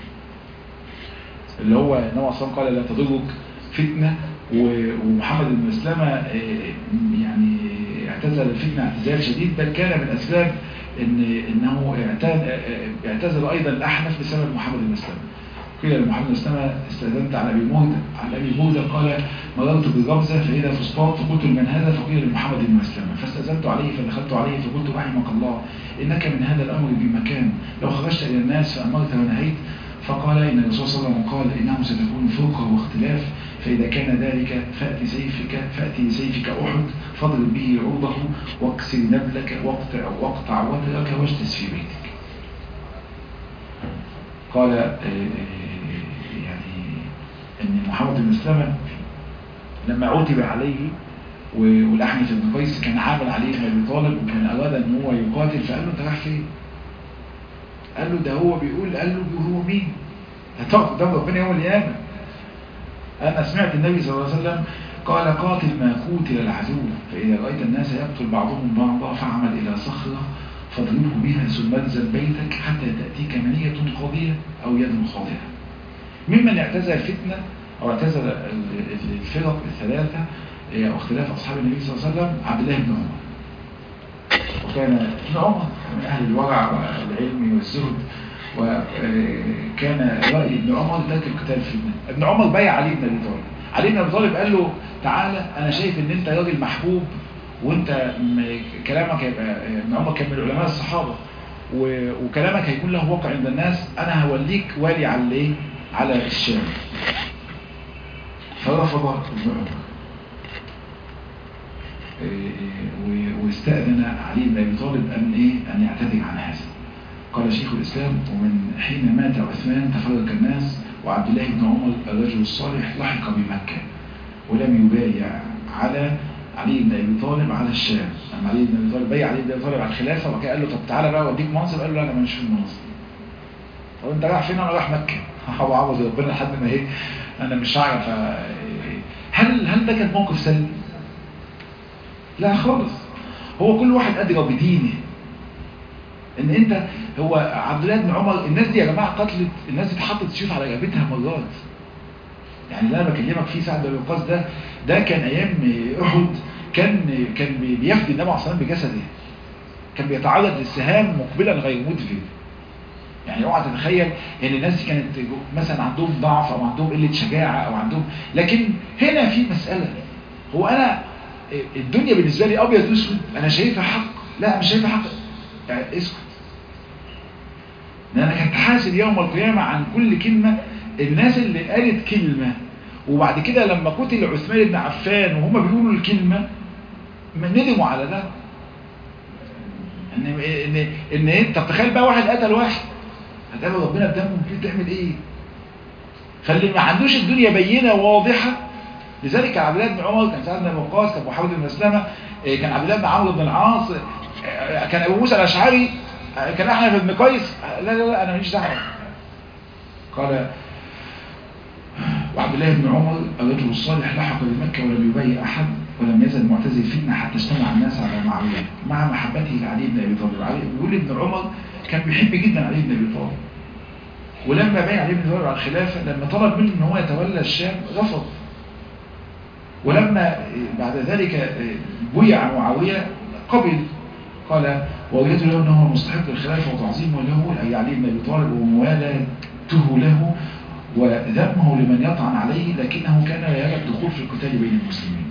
اللي هو نوع صلى قال لا تضرك فتنه ومحمد بن مسلمه يعني اعتزل الفتنه اعتزال شديد بل كان من اسباب ان انه اعتزل ايضا الاحنف بسبب محمد بن مسلمه قيل لمحمد السلام استاذنت على ابي مهدى على ابي مهدى قال مررت بالرمزه فاذا فسطاط فقلت لمن هذا فقيل لمحمد بن مسلمه فاستاذنت عليه فدخلت عليه فقلت رحمك الله انك من هذا الامر بمكان لو خرجت الى الناس فامرت ونهيت فقال ان الرسول صلى الله عليه وسلم قال انه ستكون فرقه واختلاف فاذا كان ذلك فات سيفك فاتي سيفك احد فاضرب به عوضه واكسر نبلك واقطع واقطع وترك واجتز في بيتك قال يعني ان محمد بن مسلمة لما عتب عليه والاحنف بن قيس كان عامل عليه بن ابي طالب وكان اراد ان هو يقاتل فقال له انت رايح فين قال له ده هو بيقول قال له هو مين هتقف قدام ربنا يوم القيامه انا سمعت النبي صلى الله عليه وسلم قال قاتل ما قتل العدو فاذا رايت الناس يقتل بعضهم بعضا فاعمل الى صخره فاضربه بها ثم انزل بيتك حتى تأتيك منية قاضية أو يد خاضعة ممن اعتزل الفتنة أو اعتزل الفرق الثلاثة أو اختلاف أصحاب النبي صلى الله عليه وسلم عبد الله بن عمر وكان ابن عمر من أهل الورع والعلم والزهد وكان رأي ابن عمر ترك القتال في الفتنة ابن عمر بايع علي بن أبي طالب علي بن أبي طالب قال له تعالى أنا شايف إن أنت راجل محبوب وانت كلامك هيبقى ابن عمر كان من علماء الصحابة وكلامك هيكون له واقع عند الناس انا هوليك والي على الايه على الشام فرفض ابن عمر واستأذن علي بن ابي طالب ان ايه ان يعتذر عن هذا قال شيخ الاسلام ومن حين مات عثمان تفرق الناس وعبد الله بن عمر الرجل الصالح لحق بمكة ولم يبايع على علي بن ابي طالب على الشام اما علي بن ابي طالب بيع علي بن ابي طالب على الخلافه وبعد كده قال له طب تعالى بقى اوديك منصب قال له لا انا مش في المنصب طب انت رايح فين انا رايح مكه هو عوض ربنا لحد ما ايه انا مش هعرف هل هل ده كان موقف سلبي لا خالص هو كل واحد ادرى بدينه ان انت هو عبد الله بن عمر الناس دي يا جماعه قتلت الناس دي اتحطت تشوف على رقبتها مرات يعني اللي انا بكلمك فيه سعد بن وقاص ده ده كان ايام احد كان كان بيفدي النبي عليه الصلاه بجسده كان بيتعرض للسهام مقبلا غير مدفن يعني اوعى تتخيل ان الناس دي كانت مثلا عندهم ضعف او عندهم قله شجاعه او عندهم لكن هنا في مساله هو انا الدنيا بالنسبه لي ابيض واسود انا شايفها حق لا مش شايفها حق يعني اسكت انا كنت حاسب يوم القيامه عن كل كلمه الناس اللي قالت كلمه وبعد كده لما قتل عثمان بن عفان وهم بيقولوا الكلمه ندموا على ده ان ان ان انت تخيل بقى واحد قتل واحد هتقابل ربنا بدمه ممكن تعمل ايه فاللي ما عندوش الدنيا بينه واضحه لذلك عبد الله بن عمر كان سعد بن وقاص كان محمد بن مسلمه كان عبد الله بن عمرو بن العاص كان ابو موسى الاشعري كان احنف بن قيس لا لا لا انا ماليش دعوه قال وعبد الله بن عمر الرجل الصالح لحق بمكه ولم يبايع احد ولم يزل معتزل فتنه حتى اجتمع الناس على معاويه مع محبته لعلي بن ابي طالب علي بيقول ابن عمر كان بيحب جدا علي بن ابي طالب ولما بايع علي بن ابي طالب على الخلافه لما طلب منه ان هو يتولى الشام رفض ولما بعد ذلك بويع معاويه قبل قال ووجدت له انه مستحق الخلافه وتعظيمه له اي علي بن ابي طالب وموالاته له وذمه لمن يطعن عليه لكنه كان لا يرى الدخول في القتال بين المسلمين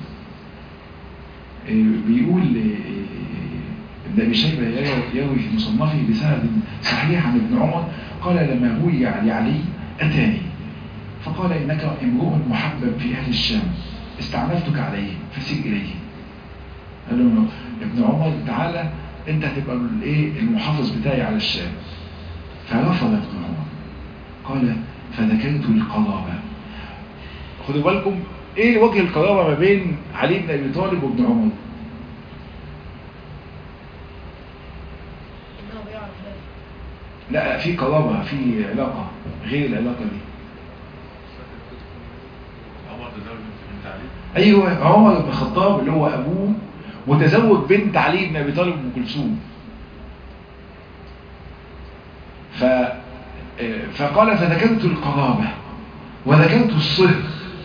بيقول ابن ابي شيبه يروي في مصنفه بسند صحيح عن ابن عمر قال لما بويع لعلي اتاني فقال انك امرؤ محبب في اهل الشام استعملتك عليه فسير اليه قال له ابن عمر تعالى انت هتبقى الايه المحافظ بتاعي على الشام فرفض ابن عمر قال فذكرت القرابة خدوا بالكم ايه وجه القرابة ما بين علي بن ابي طالب وابن عمر لا في قرابة في علاقة غير العلاقة دي ايوه عمر بن الخطاب اللي هو ابوه متزوج بنت علي بن ابي طالب ام كلثوم ف فقال فذكرت القرابة وذكرت الصهر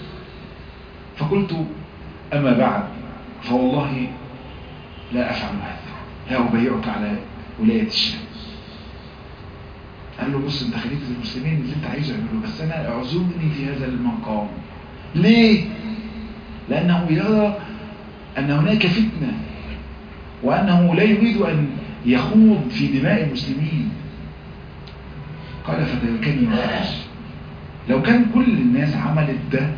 فقلت أما بعد فوالله لا أفعل هذا لا أبيعك على ولاية الشام قال له بص انت خليفة المسلمين اللي انت عايزه اعمله بس انا اعذرني في هذا المقام ليه لانه يرى ان هناك فتنة وانه لا يريد ان يخوض في دماء المسلمين قال فتركني وخرج لو كان كل الناس عملت ده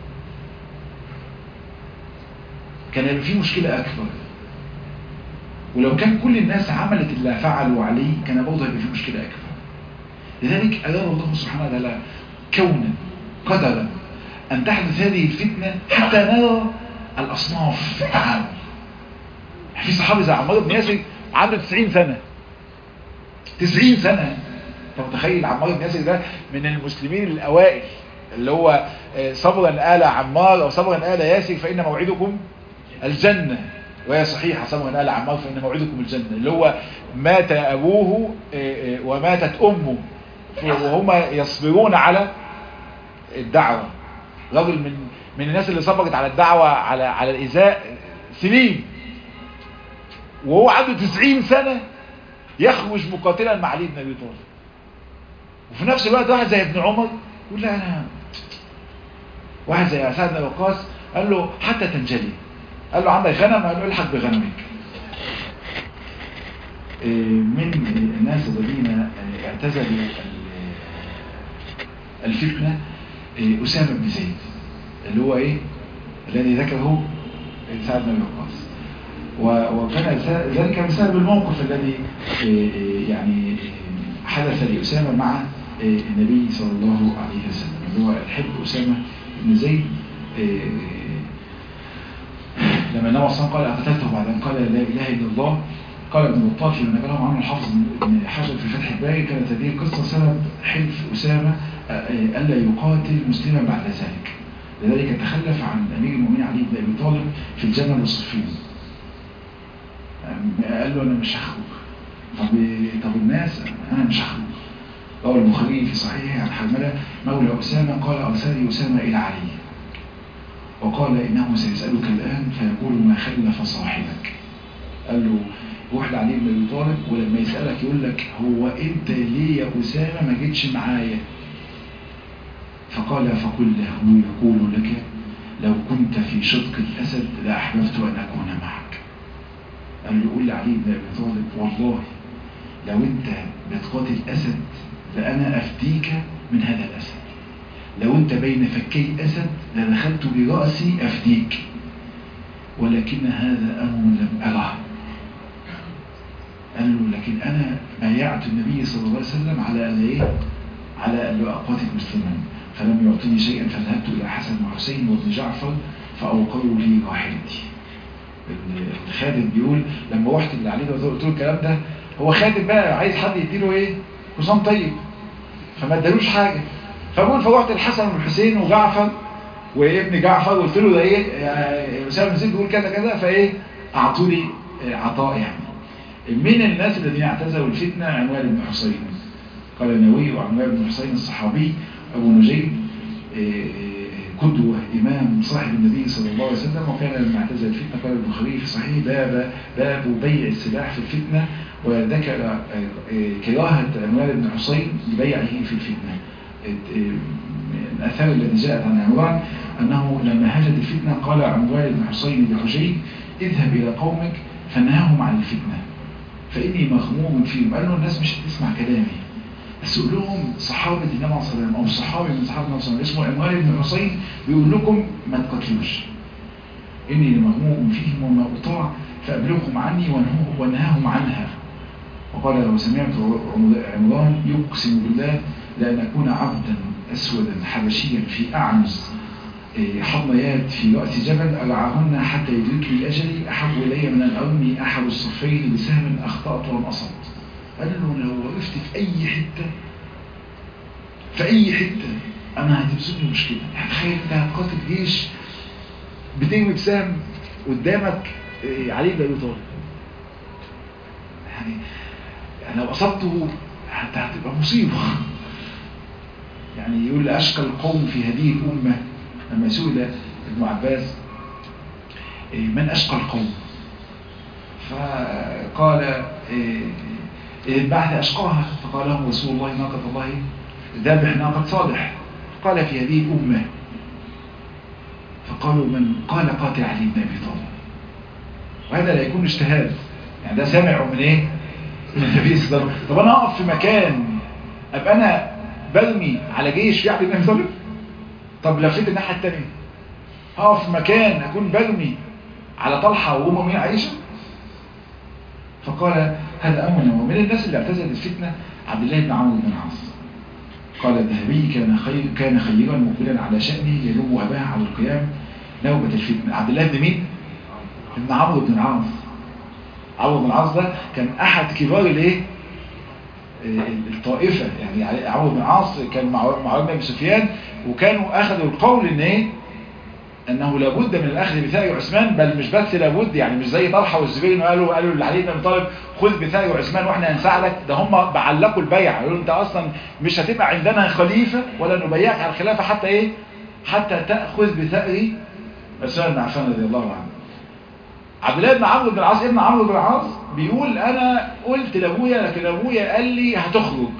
كان يبقى في مشكلة أكبر ولو كان كل الناس عملت اللي فعلوا عليه كان برضه هيبقى في مشكلة أكبر لذلك أراد الله سبحانه وتعالى كونا قدرا أن تحدث هذه الفتنة حتى نرى الأصناف في التعامل في صحابي زي عمار بن ياسر عنده 90 سنة 90 سنة انت متخيل عمار بن ياسر ده من المسلمين الاوائل اللي هو صبرا آل عمار او صبرا آل ياسر فإن موعدكم الجنة وهي صحيحة صبرا آل عمار فإن موعدكم الجنة اللي هو مات أبوه وماتت أمه وهم يصبرون على الدعوة رجل من من الناس اللي صبرت على الدعوة على على الإزاء سنين وهو عنده 90 سنة يخرج مقاتلا مع علي بن أبي طالب وفي نفس الوقت واحد زي ابن عمر يقول لا انا واحد زي سعد بن وقاص قال له حتى تنجلي قال له عندك غنم قال له الحق بغنمك من الناس الذين اعتزلوا الفتنة أسامة بن زيد اللي هو ايه الذي ذكره سعد بن وقاص وكان ذلك بسبب الموقف الذي يعني حدث لأسامة مع النبي صلى الله عليه وسلم اللي هو الحب أسامة بن زيد لما النبي صلى الله عليه وسلم قال أقتلته بعد أن قال لا إله إلا الله قال ابن بطال في نقله عنه الحافظ بن حجر في فتح الباري كانت هذه القصة سبب حلف أسامة ألا يقاتل مسلما بعد ذلك لذلك تخلف عن أمير المؤمنين علي بن أبي طالب في الجنة والصفين قال له أنا مش هخرج طب طب الناس أنا مش هخرج روى البخاري في صحيحه عن حرملة مولى أسامة قال أرسلني أسامة إلى علي وقال إنه سيسألك الآن فيقول ما خلف صاحبك قال له روح لعلي بن أبي طالب ولما يسألك يقول لك هو أنت ليه يا أسامة ما جيتش معايا فقال فقل له يقول لك لو كنت في شدق الأسد لأحببت أن أكون معك قال له قول لعلي بن أبي طالب والله لو أنت بتقاتل أسد فأنا أفديك من هذا الأسد لو أنت بين فكي أسد لدخلت برأسي أفديك ولكن هذا أمر لم أره قال له لكن أنا بايعت النبي صلى الله عليه وسلم على أن إيه؟ على أن لا أقاتل مسلما فلم يعطيني شيئا فذهبت إلى حسن وحسين وابن جعفر فأوقروا لي راحلتي الخادم بيقول لما رحت اللي عليه قلت له الكلام ده هو خادم بقى عايز حد يديله ايه حسام طيب فما ادالوش حاجه فبقول فروحت الحسن والحسين وجعفر وابن جعفر قلت له ده ايه اسامه بن زيد بيقول كذا كذا فايه اعطوا لي عطاء يعني من الناس الذين اعتزلوا الفتنه عموال بن حسين قال النووي وعموال بن حسين الصحابي ابو نجيب قدوة إمام صاحب النبي صلى الله عليه وسلم وكان لما اعتزل الفتنة قال البخاري في صحيح باب باب بيع السلاح في الفتنة وذكر كراهة عمران بن حسين لبيعه في الفتنة الأثار التي جاءت عن عمران أنه لما هجت الفتنة قال عمران بن حسين لحجي اذهب إلى قومك فنهاهم عن الفتنة فإني مغموم فيهم قال له الناس مش هتسمع كلامي بس يقول لهم صحابة النبي صلى الله عليه وسلم أو صحابي من صحابة النبي صلى الله عليه وسلم اسمه عمران بن حسين بيقول لكم ما تقتلوش إني لمغموم فيهم وما أطاع فأبلغهم عني وانهاهم عنها وقال لو سمعت عمران يقسم بالله لأن أكون عبدا أسودا حبشيا في أعنز حضنيات في رأس جبل أرعاهن حتى يدركني أجلي أحب إلي من أن أرمي أحد الصفين بسهم أخطأت ولم أصبت قال له لو وقفت في أي حتة في أي حتة أنا هتبسطني مشكلة يعني تخيل أنت هتقاتل جيش بترمي بسهم قدامك علي بن أبي طالب يعني يعني لو أصبته هتبقى مصيبة يعني يقول أشقى القوم في هذه الأمة لما سئل ابن عباس من أشقى القوم فقال بعد أشقاها فقال لهم رسول الله ناقة الله ذابح ناقة صالح قال في هذه الأمة فقالوا من قال قاتل علي بن أبي طالب وهذا لا يكون اجتهاد يعني ده سامع من ايه من النبي صلى الله عليه وسلم طب انا اقف في مكان ابقى انا برمي على جيش في علي بن ابي طالب طب لفيت الناحيه الثانيه هقف في مكان اكون برمي على طلحه وام مين عائشه فقال هذا امر ومن الناس اللي اعتزلت الفتنه عبد الله بن عمرو بن العاص قال الذهبي كان خير كان خيرا مقبلا على شأنه يلوم أباه على القيام نوبة الفتنة عبد الله بن مين؟ ابن عمرو بن العاص عمرو بن العاص ده كان أحد كبار الايه؟ الطائفة يعني عمرو بن العاص كان مع مع ابن سفيان وكانوا أخذوا القول إن إيه؟ أنه لابد من الأخذ بثأر عثمان بل مش بس لابد يعني مش زي طلحة والزبير إنه قالوا قالوا لعلي بن أبي طالب خذ بثأر عثمان وإحنا هنساعدك ده هم بعلقوا البيع قالوا أنت أصلا مش هتبقى عندنا خليفة ولا نبيعك على الخلافة حتى إيه؟ حتى تأخذ بثأر عثمان بن عفان رضي الله عنه عبد الله بن عمرو بن العاص ابن عمرو بن العاص بيقول أنا قلت لأبويا لكن أبويا قال لي هتخرج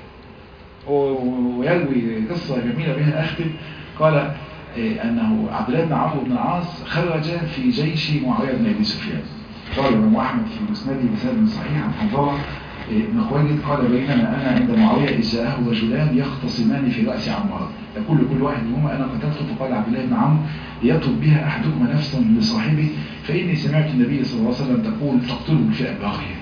ويروي قصة جميلة بها أختم قال أنه عبد الله بن عمرو بن العاص خرج في جيش معاوية بن أبي سفيان قال الإمام أحمد في مسنده بسند صحيح عن حنظلة بن خويلد قال بينما أنا عند معاوية إذ جاءه رجلان يختصمان في رأس عمار يقول كل واحد منهما أنا قتلته فقال عبد الله بن عمرو ليطلب بها أحدكما نفسا لصاحبه فإني سمعت النبي صلى الله عليه وسلم تقول تقتله الفئة الباغية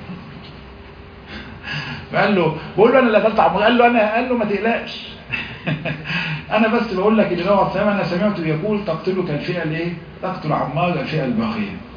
فقال له بقول له أنا اللي قتلت عمار قال له أنا قال له ما تقلقش انا بس بقول لك اللي نوع السلام انا سمعته يقول تقتلك الفئة الايه تقتل عمار الفئة الباغية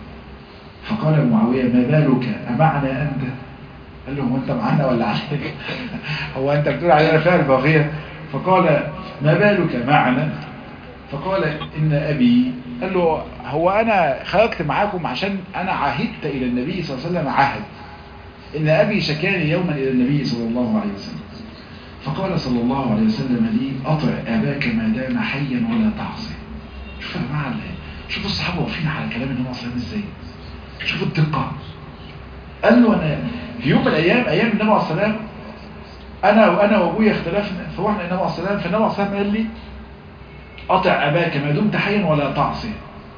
فقال معاوية ما بالك أمعنا أنت قال له هو أنت معنا ولا عليك هو أنت بتقول علينا فعل بغية فقال ما بالك معنا فقال إن أبي قال له هو أنا خرجت معاكم عشان أنا عهدت إلى النبي صلى الله عليه وسلم عهد إن أبي شكاني يوما إلى النبي صلى الله عليه وسلم فقال صلى الله عليه وسلم لي أطع أباك ما دام حيا ولا تعصي شوف يا جماعة شوفوا الصحابة واقفين على كلام النبي صلى الله عليه وسلم ازاي شوفوا الدقة قال له أنا في يوم من الأيام أيام النبي عليه السلام أنا وأنا وأبويا اختلفنا فروحنا النبي عليه السلام فالنبي عليه السلام قال لي أطع أباك ما دمت حيا ولا تعصي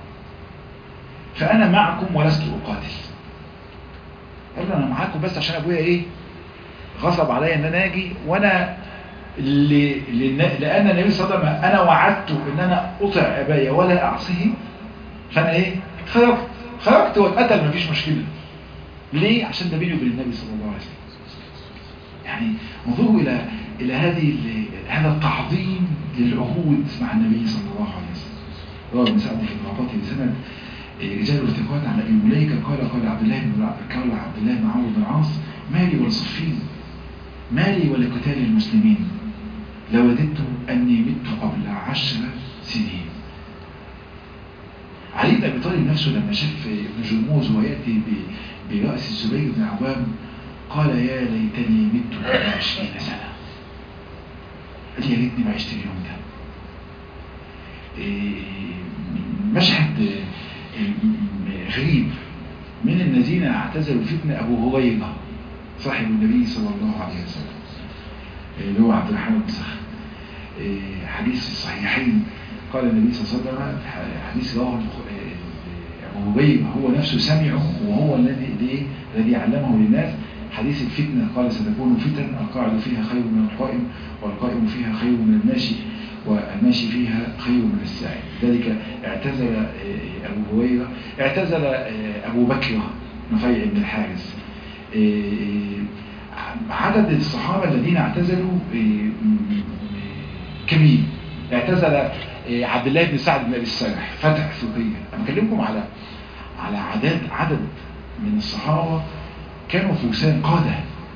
فأنا معكم ولست أقاتل قال له أنا معاكم بس عشان أبويا إيه غصب عليا ان انا اجي وانا اللي لان النبي صلى الله عليه وسلم انا وعدته ان انا اطع ابايا ولا اعصيه فانا ايه خرجت خرجت واتقتل مفيش مشكله ليه عشان ده بيني وبين النبي صلى الله عليه وسلم يعني انظروا الى الى هذه هذا التعظيم للعهود مع النبي صلى الله عليه وسلم رواه ابن سعد في المعطات بسند رجال الارتقاء عن ابي مليكه قال قال عبد الله بن قال عبد الله بن عمرو بن العاص مالي ولصفين مالي ولقتال المسلمين لوددت أني مت قبل عشر سنين علي بن أبي طالب نفسه لما شاف ابن جرموز ويأتي برأس الزبير بن عوام قال يا ليتني مت قبل عشرين سنة قال يا ريتني ما عشت اليوم ده مشهد غريب من الذين اعتزلوا فتنة أبو هريرة صاحب النبي صلى الله عليه وسلم اللي هو عبد الرحمن بن سخر حديث الصحيحين قال النبي صلى الله عليه وسلم حديث رواه أبو هريرة هو نفسه سمعه وهو الذي الذي علمه للناس حديث الفتنة قال ستكون فتن القاعد فيها خير من القائم والقائم فيها خير من الماشي والماشي فيها خير من الساعي ذلك اعتزل أبو هريرة اعتزل أبو بكر نفيع بن الحارث عدد الصحابة الذين اعتزلوا كبير اعتزل عبد الله بن سعد بن ابي السرح فتح اثيوبيا انا بكلمكم على على عدد عدد من الصحابة كانوا فرسان قادة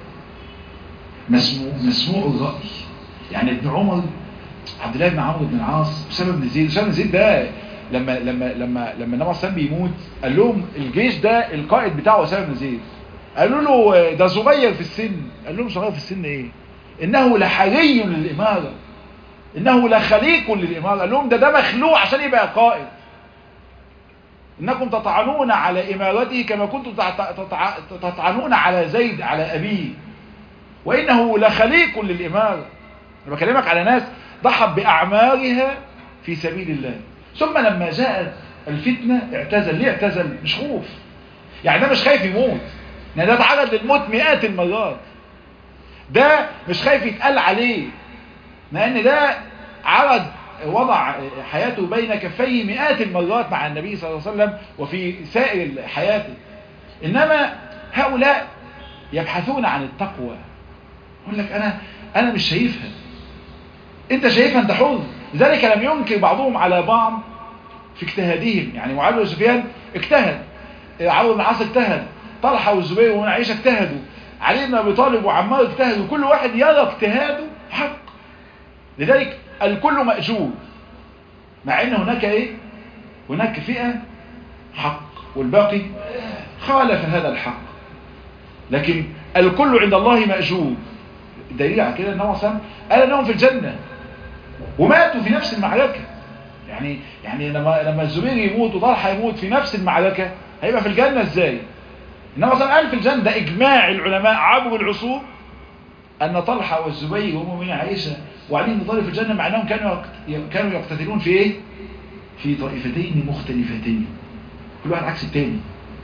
مسموع مسموع الرأي يعني ابن عمر عبد الله بن عمرو بن العاص اسامه بن زيد اسامه بن زيد ده لما لما لما لما النبي صلى بيموت قال لهم الجيش ده القائد بتاعه اسامه بن زيد قالوا له ده صغير في السن قال لهم صغير في السن ايه انه لحري للاماره انه لخليق للاماره قال لهم ده ده مخلوق عشان يبقى قائد انكم تطعنون على امارته كما كنتم تطعنون على زيد على ابيه وانه لخليق للاماره انا بكلمك على ناس ضحت باعمارها في سبيل الله ثم لما جاءت الفتنه اعتزل ليه اعتزل مش خوف يعني ده مش خايف يموت يعني ده اتعرض للموت مئات المرات ده مش خايف يتقال عليه لان ده عرض وضع حياته بين كفيه مئات المرات مع النبي صلى الله عليه وسلم وفي سائر حياته انما هؤلاء يبحثون عن التقوى يقول لك انا انا مش شايفها انت شايفها انت حر لذلك لم ينكر بعضهم على بعض في اجتهادهم يعني معاويه وسفيان اجتهد عمرو بن العاص اجتهد طلحه والزبير وابن عائشه اجتهدوا علي بن ابي طالب وعمار اجتهدوا كل واحد يرى اجتهاده حق لذلك الكل مأجور مع ان هناك ايه هناك فئة حق والباقي خالف هذا الحق لكن الكل عند الله مأجور الدليل على كده ان هو صلى قال انهم في الجنة وماتوا في نفس المعركة يعني يعني لما لما الزبير يموت وطلحه يموت في نفس المعركة هيبقى في الجنة ازاي انما صلى قال في الجنة ده اجماع العلماء عبر العصور ان طلحه والزبير وام من عائشه وعلي بن طالب في الجنه مع انهم كانوا كانوا يقتتلون في ايه في طائفتين مختلفتين كل واحد عكس الثاني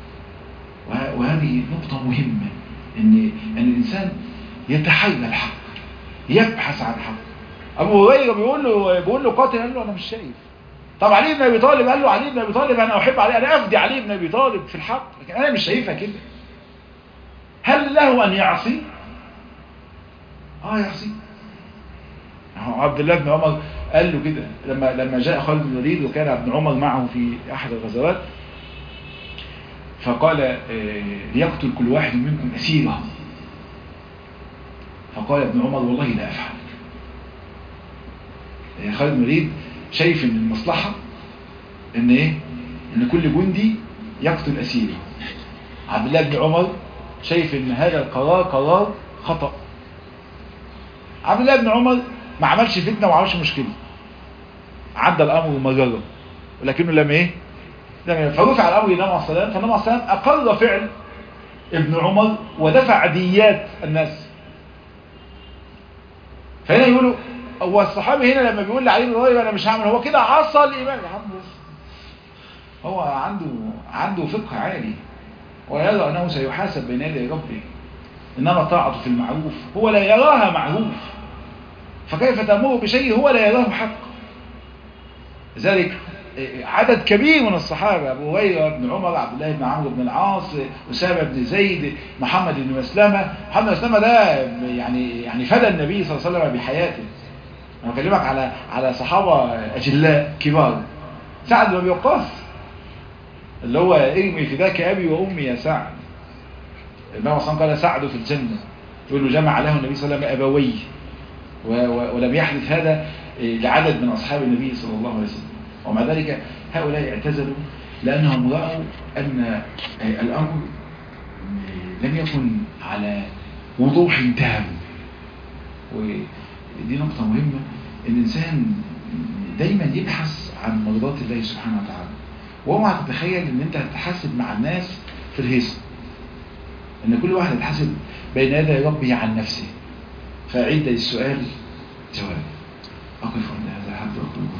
وهذه نقطه مهمه ان ان الانسان يتحلى الحق يبحث عن الحق ابو هريره بيقول له بيقول له قاتل قال له انا مش شايف طب علي بن ابي طالب قال له علي بن ابي طالب انا احب علي انا افدي علي بن ابي طالب في الحق لكن انا مش شايفها كده هل له ان يعصي اه يعصي عبد الله بن عمر قال له كده لما لما جاء خالد بن الوليد وكان ابن عمر معه في احد الغزوات فقال آه، ليقتل كل واحد منكم أسيره فقال ابن عمر والله لا أفعل آه، خالد بن الوليد شايف ان المصلحة ان ايه ان كل جندي يقتل أسيره عبد الله بن عمر شايف ان هذا القرار قرار خطأ عبد الله بن عمر ما عملش فتنة وما عملش مشكلة عدى الامر مجرد ولكنه لم ايه لم فرفع الامر للنبي عليه الصلاه والسلام فالنبي عليه الصلاه والسلام اقر فعل ابن عمر ودفع ديات الناس فهنا يقولوا هو الصحابي هنا لما بيقول لعلي بن ابي انا مش هعمل هو كده عصى الايمان يا عم بس هو عنده عنده فقه عالي ويرى انه سيحاسب بين يدي ربه انما طاعته في المعروف هو لا يراها معروف فكيف تأمره بشيء هو لا يراه حق لذلك عدد كبير من الصحابة أبو هريرة بن عمر عبد الله بن عمرو بن العاص أسامة بن زيد محمد بن مسلمة محمد بن مسلمة ده يعني يعني فدى النبي صلى الله عليه وسلم بحياته أنا بكلمك على على صحابة أجلاء كبار سعد بن أبي وقاص اللي هو ارمي فداك أبي وأمي يا سعد النبي صلى الله عليه وسلم قال سعد في الجنة يقول له جمع له النبي صلى الله عليه وسلم أبويه ولم يحدث هذا لعدد من أصحاب النبي صلى الله عليه وسلم ومع ذلك هؤلاء اعتزلوا لأنهم رأوا أن الأمر لم يكن على وضوح تام ودي نقطة مهمة ان الإنسان دايما يبحث عن مرضات الله سبحانه وتعالى واوعى تتخيل ان انت هتحاسب مع الناس في الهيصة ان كل واحد يتحاسب بين يدي ربه عن نفسه فعند السؤال جواب أقف عند هذا الحد وأقول